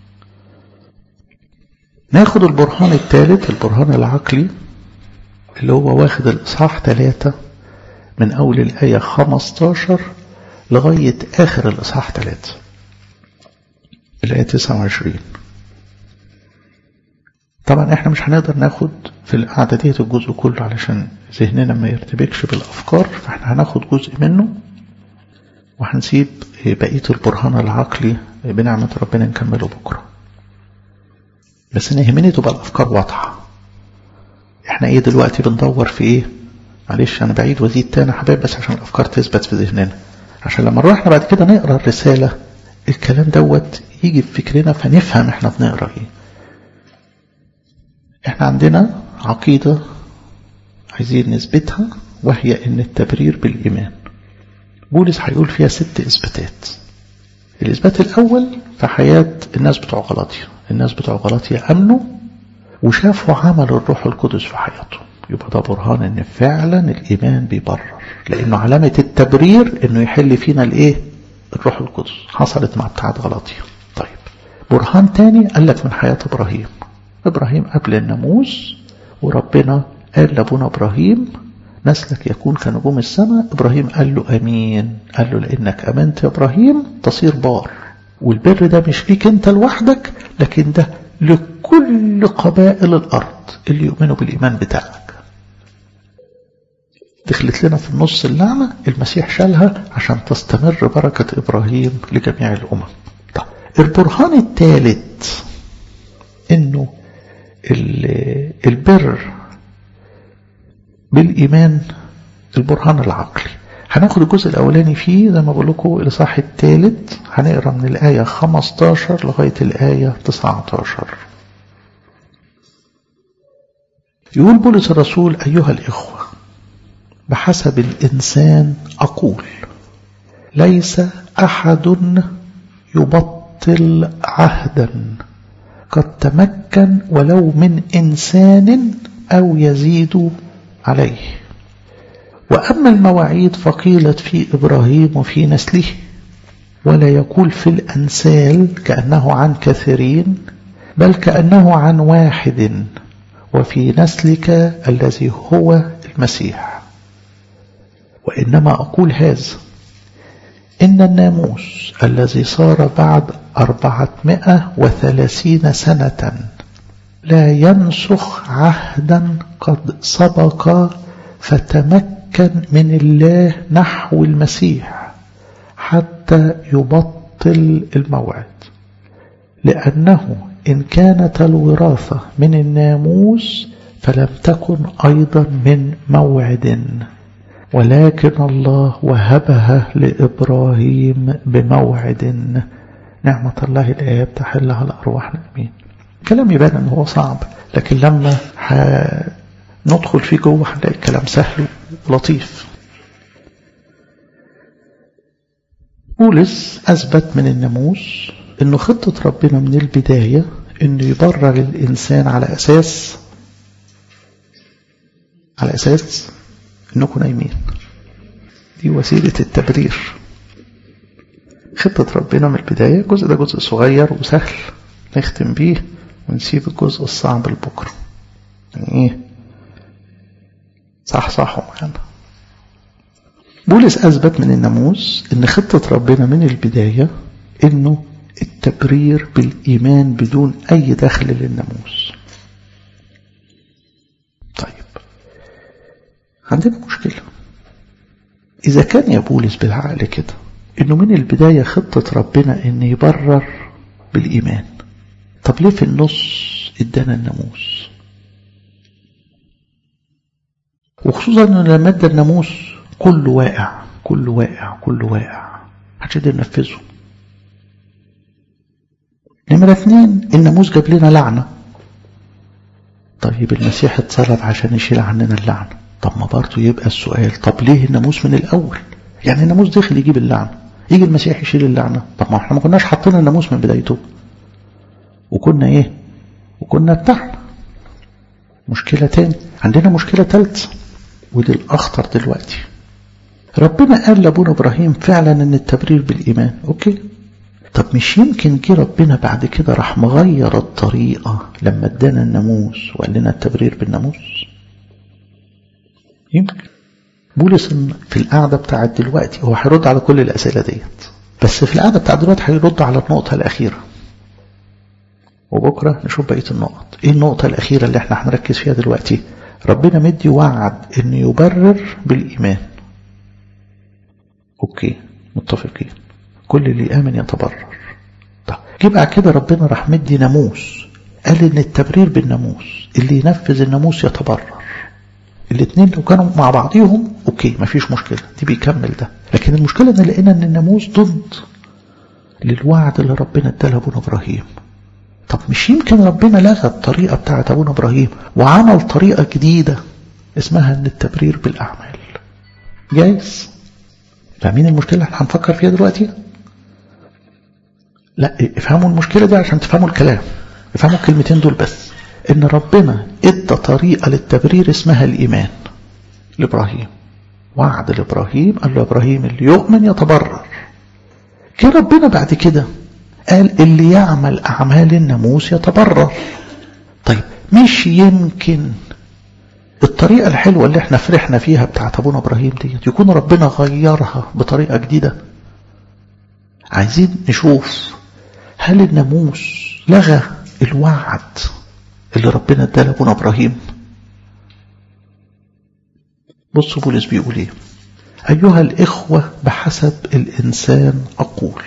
[SPEAKER 1] ناخد البرهان الثالث البرهان العقلي اللي هو واخد الإصحاح ثلاثة من أول الآية 15 لغاية آخر الإصحاح ثلاثة الآية 29 طبعا احنا مش هنقدر ناخد في القعدة ديت الجزء كله علشان ذهننا ما يرتبكش بالأفكار فاحنا هناخد جزء منه وهنسيب بقية البرهان العقلي بنعمة ربنا نكمله بكرة بس انا يهمني تبقى الأفكار واضحة احنا ايه دلوقتي بندور في ايه معلش انا بعيد وزيد تاني حبايب بس عشان الافكار تثبت في ذهننا عشان لما نروح بعد كده نقرا الرساله الكلام دوت يجي في فكرنا فنفهم احنا بنقرا ايه احنا عندنا عقيده عايزين نثبتها وهي ان التبرير بالايمان بولس هيقول فيها ست اثباتات الاثبات الاول في حياه الناس بتوع غلاطيا الناس بتوع غلاطيا امنوا وشافوا عمل الروح القدس في حياتهم يبقى ده برهان ان فعلا الايمان بيبرر لانه علامة التبرير انه يحل فينا الايه الروح القدس حصلت مع بتاعت غلاطيا طيب برهان تاني قال لك من حياة ابراهيم ابراهيم قبل الناموس وربنا قال لابونا ابراهيم نسلك يكون كنجوم السماء ابراهيم قال له امين قال له لانك امنت يا ابراهيم تصير بار والبر ده مش ليك انت لوحدك لكن ده لكل قبائل الأرض اللي يؤمنوا بالإيمان بتاعك دخلت لنا في النص اللعنة المسيح شالها عشان تستمر بركة إبراهيم لجميع الأمم طيب البرهان الثالث إنه البر بالإيمان البرهان العقلي هناخد الجزء الأولاني فيه زي ما بقول لكم الإصحاح الثالث هنقرا من الآية 15 لغاية الآية 19 يقول بولس الرسول أيها الإخوة بحسب الإنسان أقول ليس أحد يبطل عهدا قد تمكن ولو من إنسان أو يزيد عليه وأما المواعيد فقيلت في إبراهيم وفي نسله ولا يقول في الأنسال كأنه عن كثيرين بل كأنه عن واحد وفي نسلك الذي هو المسيح وإنما أقول هذا إن الناموس الذي صار بعد أربعمائة وثلاثين سنة لا ينسخ عهدا قد سبق فتمكن من الله نحو المسيح حتى يبطل الموعد لأنه إن كانت الوراثة من الناموس فلم تكن أيضا من موعد ولكن الله وهبها لإبراهيم بموعد نعمة الله الآب تحل على أرواحنا أمين كلام يبان أنه هو صعب لكن لما ندخل فيه جوه هنلاقي الكلام سهل ولطيف بولس أثبت من الناموس أنه خطة ربنا من البداية أنه يبرر الإنسان على أساس على أساس أنكم نايمين دي وسيلة التبرير خطة ربنا من البداية الجزء ده جزء صغير وسهل نختم بيه ونسيب الجزء الصعب لبكرة يعني ايه صح صح معانا بولس أثبت من الناموس إن خطة ربنا من البداية إنه التبرير بالإيمان بدون أي دخل للناموس طيب عندنا مشكلة إذا كان يا بولس بالعقل كده إنه من البداية خطة ربنا إن يبرر بالإيمان طب ليه في النص ادانا الناموس وخصوصا إنه لما ادى الناموس كله واقع كله واقع كله واقع محدش يقدر ينفذه نمرة اتنين الناموس جاب لنا لعنة طيب المسيح اتصلب عشان يشيل عننا اللعنة طب ما برضه يبقى السؤال طب ليه الناموس من الأول يعني الناموس داخل يجيب اللعنة يجي المسيح يشيل اللعنة طب ما احنا ما كناش حاطين الناموس من بدايته وكنا ايه وكنا بتاعنا مشكلة تاني عندنا مشكلة تالتة ودي الأخطر دلوقتي ربنا قال لابونا إبراهيم فعلا ان التبرير بالإيمان أوكي طب مش يمكن جه ربنا بعد كده راح مغير الطريقة لما ادانا الناموس وقال لنا التبرير بالناموس يمكن بولس في القعدة بتاعت دلوقتي هو هيرد على كل الأسئلة ديت بس في القعدة بتاعت دلوقتي هيرد على النقطة الأخيرة وبكرة نشوف بقية النقط ايه النقطة الأخيرة اللي احنا هنركز فيها دلوقتي ربنا مدي وعد انه يبرر بالإيمان اوكي متفقين كل اللي آمن يتبرر طب جه بعد كده ربنا راح مدي ناموس قال ان التبرير بالناموس اللي ينفذ الناموس يتبرر الاثنين لو كانوا مع بعضيهم اوكي مفيش مشكلة دي بيكمل ده لكن المشكلة ان لقينا ان الناموس ضد للوعد اللي ربنا اداه لابونا ابراهيم طب مش يمكن ربنا لغى الطريقة بتاعت ابونا ابراهيم وعمل طريقة جديدة اسمها ان التبرير بالاعمال جايز فاهمين المشكلة اللي احنا هنفكر فيها دلوقتي لا افهموا المشكلة دي عشان تفهموا الكلام افهموا الكلمتين دول بس ان ربنا ادى طريقة للتبرير اسمها الايمان لابراهيم وعد لابراهيم قال له ابراهيم اللي يؤمن يتبرر كان ربنا بعد كده قال اللي يعمل اعمال الناموس يتبرر طيب مش يمكن الطريقة الحلوة اللي احنا فرحنا فيها بتاعت ابونا ابراهيم ديت يكون ربنا غيرها بطريقة جديدة عايزين نشوف هل الناموس لغى الوعد اللي ربنا اداه لابونا ابراهيم بصوا بولس بيقول ايه ايها الاخوه بحسب الانسان اقول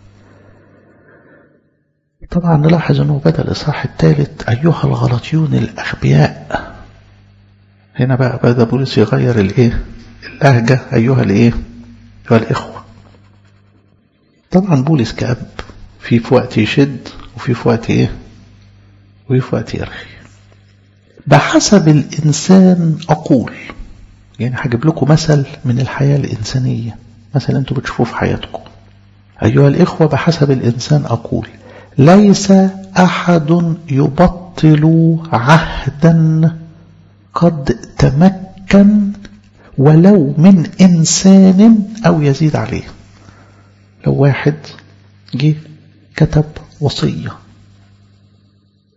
[SPEAKER 1] طبعا نلاحظ انه بدا الاصحاح الثالث ايها الغلطيون الاغبياء هنا بقى بدا بولس يغير الايه اللهجه ايها الايه ايها الاخوه طبعا بولس كأب في في وقت يشد وفي في وقت ايه وفي في وقت يرخي بحسب الإنسان أقول يعني هجيب لكم مثل من الحياة الإنسانية مثل أنتم بتشوفوه في حياتكم أيها الإخوة بحسب الإنسان أقول ليس أحد يبطل عهدا قد تمكن ولو من إنسان أو يزيد عليه لو واحد جه كتب وصية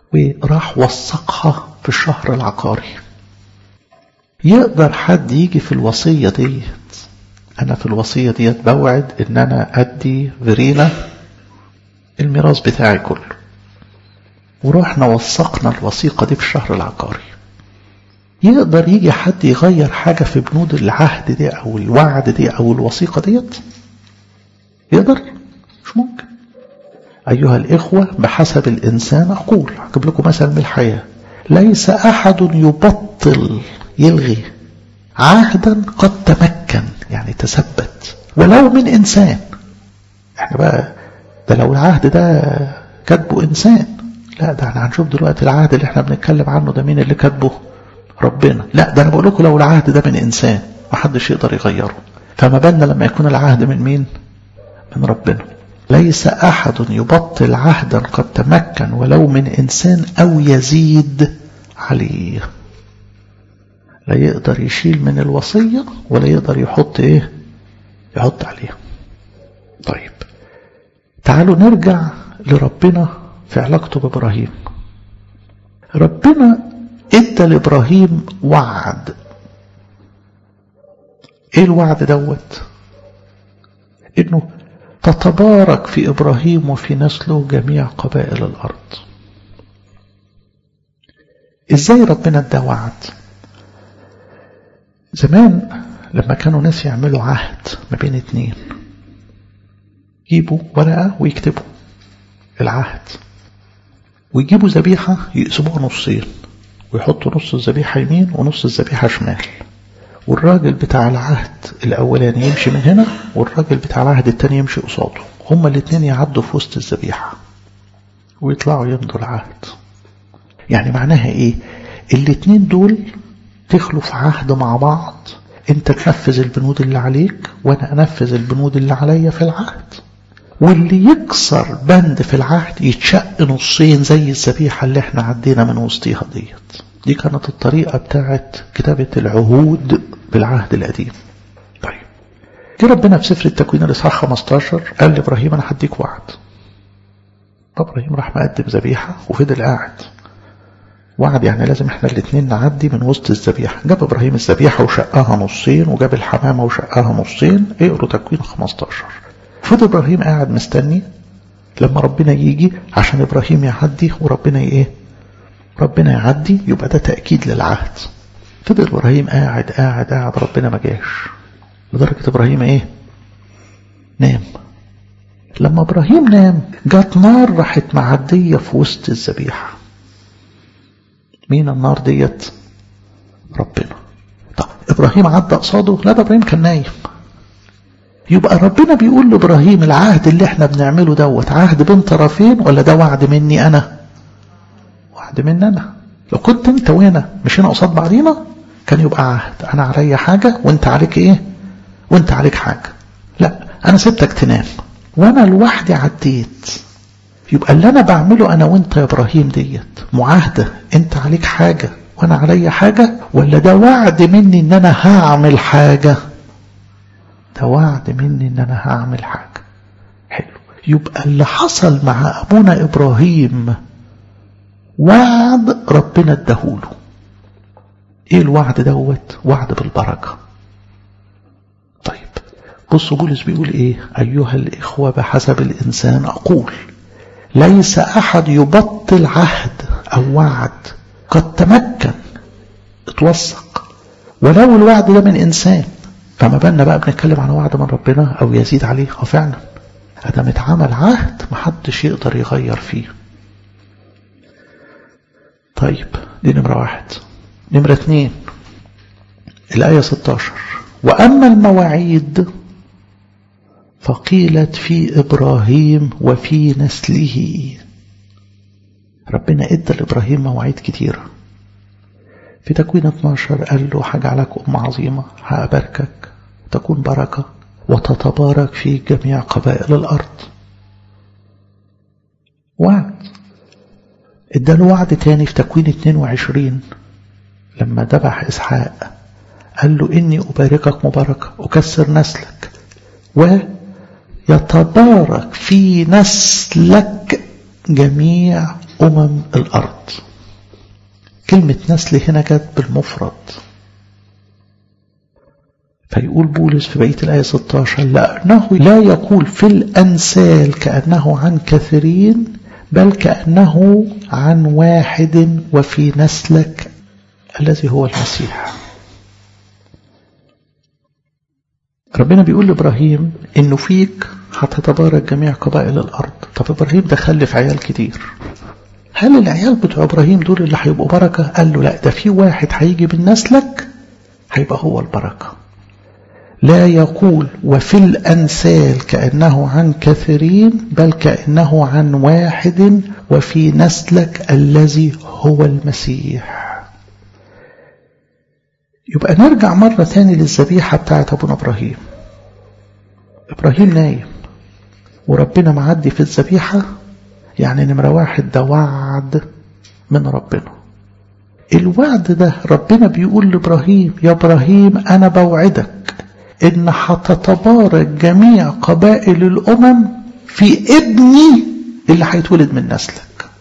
[SPEAKER 1] وراح وثقها في الشهر العقاري يقدر حد يجي في الوصية ديت أنا في الوصية ديت بوعد إن أنا أدي فيرينا الميراث بتاعي كله ورحنا وثقنا الوثيقة دي في الشهر العقاري يقدر يجي حد يغير حاجة في بنود العهد دي أو الوعد دي أو الوثيقة ديت يقدر مش ممكن أيها الإخوة بحسب الإنسان أقول أجيب لكم مثل من الحياة ليس أحد يبطل يلغي عهدا قد تمكن يعني تثبت ولو من إنسان احنا بقى ده لو العهد ده كاتبه إنسان لا ده احنا هنشوف دلوقتي العهد اللي احنا بنتكلم عنه ده مين اللي كاتبه ربنا لا ده انا بقول لكم لو العهد ده من انسان محدش يقدر يغيره فما بالنا لما يكون العهد من مين من ربنا ليس احد يبطل عهدا قد تمكن ولو من انسان او يزيد عليه لا يقدر يشيل من الوصية ولا يقدر يحط ايه يحط عليها طيب تعالوا نرجع لربنا في علاقته بإبراهيم ربنا ادى لإبراهيم وعد ايه الوعد دوت انه تتبارك في إبراهيم وفي نسله جميع قبائل الأرض ازاي ربنا ادى وعد زمان لما كانوا ناس يعملوا عهد ما بين اتنين يجيبوا ورقة ويكتبوا العهد ويجيبوا ذبيحة يقسموها نصين ويحطوا نص الذبيحة يمين ونص الذبيحة شمال والراجل بتاع العهد الأولاني يمشي من هنا والراجل بتاع العهد التاني يمشي قصاده هما الاتنين يعدوا في وسط الذبيحة ويطلعوا يمضوا العهد يعني معناها ايه الاتنين دول تخلوا في عهد مع بعض انت تنفذ البنود اللي عليك وانا انفذ البنود اللي عليا في العهد واللي يكسر بند في العهد يتشق نصين زي الذبيحة اللي احنا عدينا من وسطيها ديت دي كانت الطريقة بتاعت كتابة العهود بالعهد القديم طيب جه ربنا في سفر التكوين الإصحاح 15 قال لإبراهيم أنا هديك وعد إبراهيم راح مقدم ذبيحة وفضل قاعد وعد يعني لازم احنا الاثنين نعدي من وسط الذبيحة جاب إبراهيم الذبيحة وشقها نصين وجاب الحمامة وشقها نصين اقروا تكوين 15 فضل إبراهيم قاعد مستني لما ربنا يجي عشان إبراهيم يعدي وربنا ايه ربنا يعدي يبقى ده تأكيد للعهد فضل إبراهيم قاعد قاعد قاعد ربنا ما جاش لدرجة إبراهيم ايه نام لما إبراهيم نام جت نار راحت معدية في وسط الذبيحة مين النار ديت ربنا طب إبراهيم عدى قصاده لا ده إبراهيم كان نايم يبقى ربنا بيقول لإبراهيم العهد اللي احنا بنعمله دوت عهد بين طرفين ولا ده وعد مني أنا وعد مني أنا لو كنت انت وانا مشينا قصاد بعضينا كان يبقى عهد انا عليا حاجة وانت عليك ايه وانت عليك حاجة لا انا سبتك تنام وانا لوحدي عديت يبقى اللي انا بعمله انا وانت يا ابراهيم ديت معاهدة انت عليك حاجة وانا عليا حاجة ولا ده وعد مني ان انا هعمل حاجة ده وعد مني ان انا هعمل حاجة حلو يبقى اللي حصل مع ابونا ابراهيم وعد ربنا اداهوله ايه الوعد دوت وعد بالبركة طيب بصوا بولس بيقول ايه ايها الاخوة بحسب الانسان اقول ليس احد يبطل عهد او وعد قد تمكن اتوثق ولو الوعد ده من انسان فما بالنا بقى بنتكلم عن وعد من ربنا او يزيد عليه اه فعلا ادم اتعمل عهد محدش يقدر يغير فيه طيب دي نمرة واحد نمرة اتنين الآية 16 وأما المواعيد فقيلت في إبراهيم وفي نسله ربنا ادى لإبراهيم مواعيد كتيرة في تكوين 12 قال له هجعلك أم عظيمة هأباركك تكون بركة وتتبارك في جميع قبائل الأرض وعد اداله وعد تاني في تكوين 22 لما ذبح إسحاق قال له إني أباركك مباركة أكسر نسلك ويتبارك في نسلك جميع أمم الأرض كلمة نسل هنا جت بالمفرد فيقول بولس في بيت الآية 16 لأنه لا يقول في الأنسال كأنه عن كثيرين بل كأنه عن واحد وفي نسلك الذي هو المسيح ربنا بيقول لإبراهيم إنه فيك هتتبارك جميع قبائل الأرض طب إبراهيم ده خلف عيال كتير هل العيال بتوع إبراهيم دول اللي هيبقوا بركة قال له لا ده في واحد هيجي من نسلك هيبقى هو البركة لا يقول وفي الأنسال كأنه عن كثيرين بل كأنه عن واحد وفي نسلك الذي هو المسيح يبقى نرجع مرة تاني للذبيحة بتاعت أبونا إبراهيم إبراهيم نايم وربنا معدي في الذبيحة يعني نمرة واحد ده وعد من ربنا الوعد ده ربنا بيقول لإبراهيم يا إبراهيم أنا بوعدك إن هتتبارك جميع قبائل الأمم في ابني اللي هيتولد من نسلك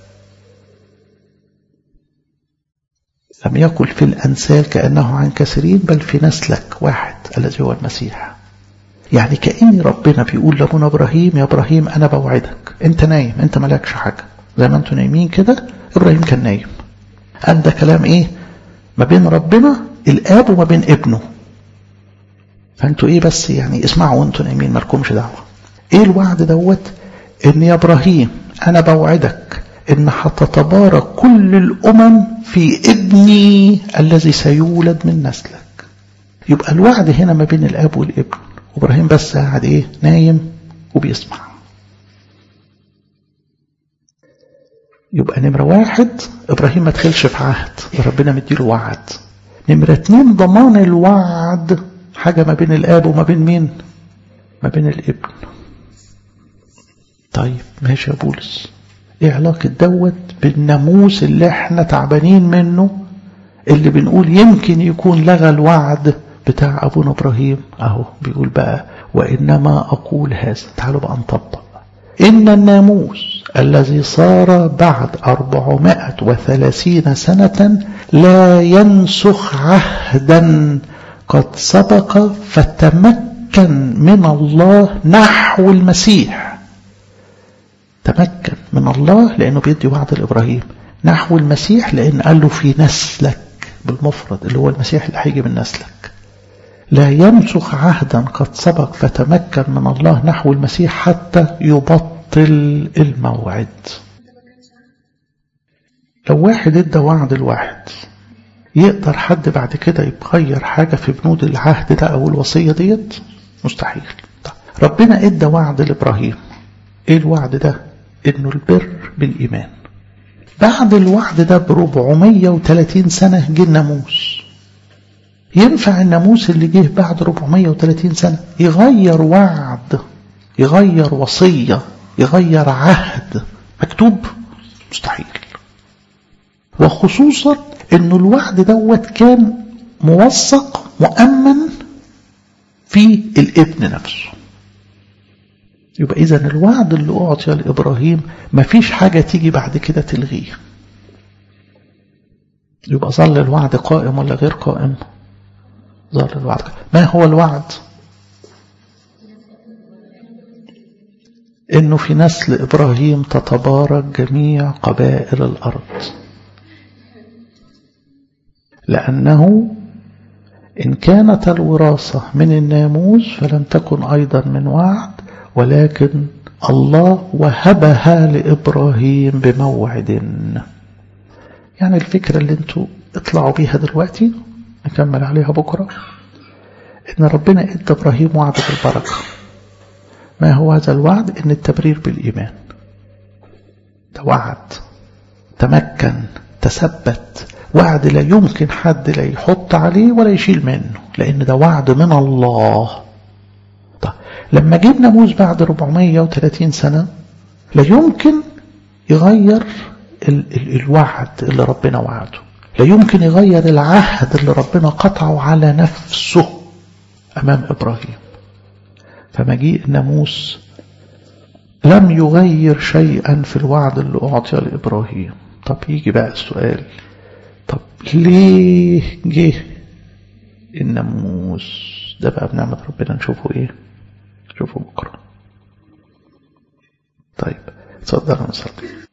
[SPEAKER 1] لم يقل في الأنسال كأنه عن كثيرين بل في نسلك واحد الذي هو المسيح يعني كأن ربنا بيقول لابونا إبراهيم يا إبراهيم أنا بوعدك أنت نايم أنت مالكش حاجة زي ما أنتوا نايمين كده إبراهيم كان نايم قال ده كلام إيه ما بين ربنا الآب وما بين ابنه فأنتوا إيه بس يعني اسمعوا وأنتوا نايمين مالكمش دعوة إيه الوعد دوت إن يا إبراهيم أنا بوعدك إن هتتبارك كل الأمم في ابني الذي سيولد من نسلك يبقى الوعد هنا ما بين الأب والابن وإبراهيم بس قاعد إيه نايم وبيسمع يبقى نمرة واحد إبراهيم ما دخلش في عهد ربنا مديله وعد نمرة اتنين ضمان الوعد حاجة ما بين الآب وما بين مين ما بين الابن طيب ماشي يا بولس ايه علاقة دوت بالناموس اللي احنا تعبانين منه اللي بنقول يمكن يكون لغى الوعد بتاع ابونا ابراهيم اهو بيقول بقى وانما اقول هذا تعالوا بقى نطبق ان الناموس الذي صار بعد أربعمائة وثلاثين سنة لا ينسخ عهدا قد سبق فتمكن من الله نحو المسيح تمكن من الله لأنه بيدي وعد لإبراهيم نحو المسيح لأن قال له في نسلك بالمفرد اللي هو المسيح اللي هيجي من نسلك لا ينسخ عهدا قد سبق فتمكن من الله نحو المسيح حتى يبطل الموعد لو واحد ادى وعد الواحد يقدر حد بعد كده يغير حاجة في بنود العهد ده أو الوصية ديت مستحيل طيب. ربنا ادى وعد لإبراهيم ايه الوعد ده انه البر بالايمان بعد الوعد ده ب 430 سنة جه الناموس ينفع الناموس اللي جه بعد 430 سنة يغير وعد يغير وصية يغير عهد مكتوب مستحيل وخصوصا انه الوعد دوت كان موثق مؤمن في الابن نفسه يبقى إذا الوعد اللي أعطي لإبراهيم ما فيش حاجة تيجي بعد كده تلغيه يبقى ظل الوعد قائم ولا غير قائم ظل الوعد قائم. ما هو الوعد إنه في نسل إبراهيم تتبارك جميع قبائل الأرض لأنه إن كانت الوراثة من الناموس فلم تكن أيضا من وعد ولكن الله وهبها لإبراهيم بموعد يعني الفكرة اللي انتوا اطلعوا بيها دلوقتي نكمل عليها بكرة ان ربنا ادى ابراهيم وعد بالبركة ما هو هذا الوعد ان التبرير بالايمان ده وعد تمكن تثبت وعد لا يمكن حد لا يحط عليه ولا يشيل منه لان ده وعد من الله لما جيب ناموس بعد 430 سنة لا يمكن يغير ال ال الوعد اللي ربنا وعده لا يمكن يغير العهد اللي ربنا قطعه على نفسه أمام إبراهيم فمجيء الناموس لم يغير شيئا في الوعد اللي أعطي لإبراهيم طب يجي بقى السؤال طب ليه جه الناموس ده بقى بنعمة ربنا نشوفه ايه نشوفه بكرة طيب تصدق نصلي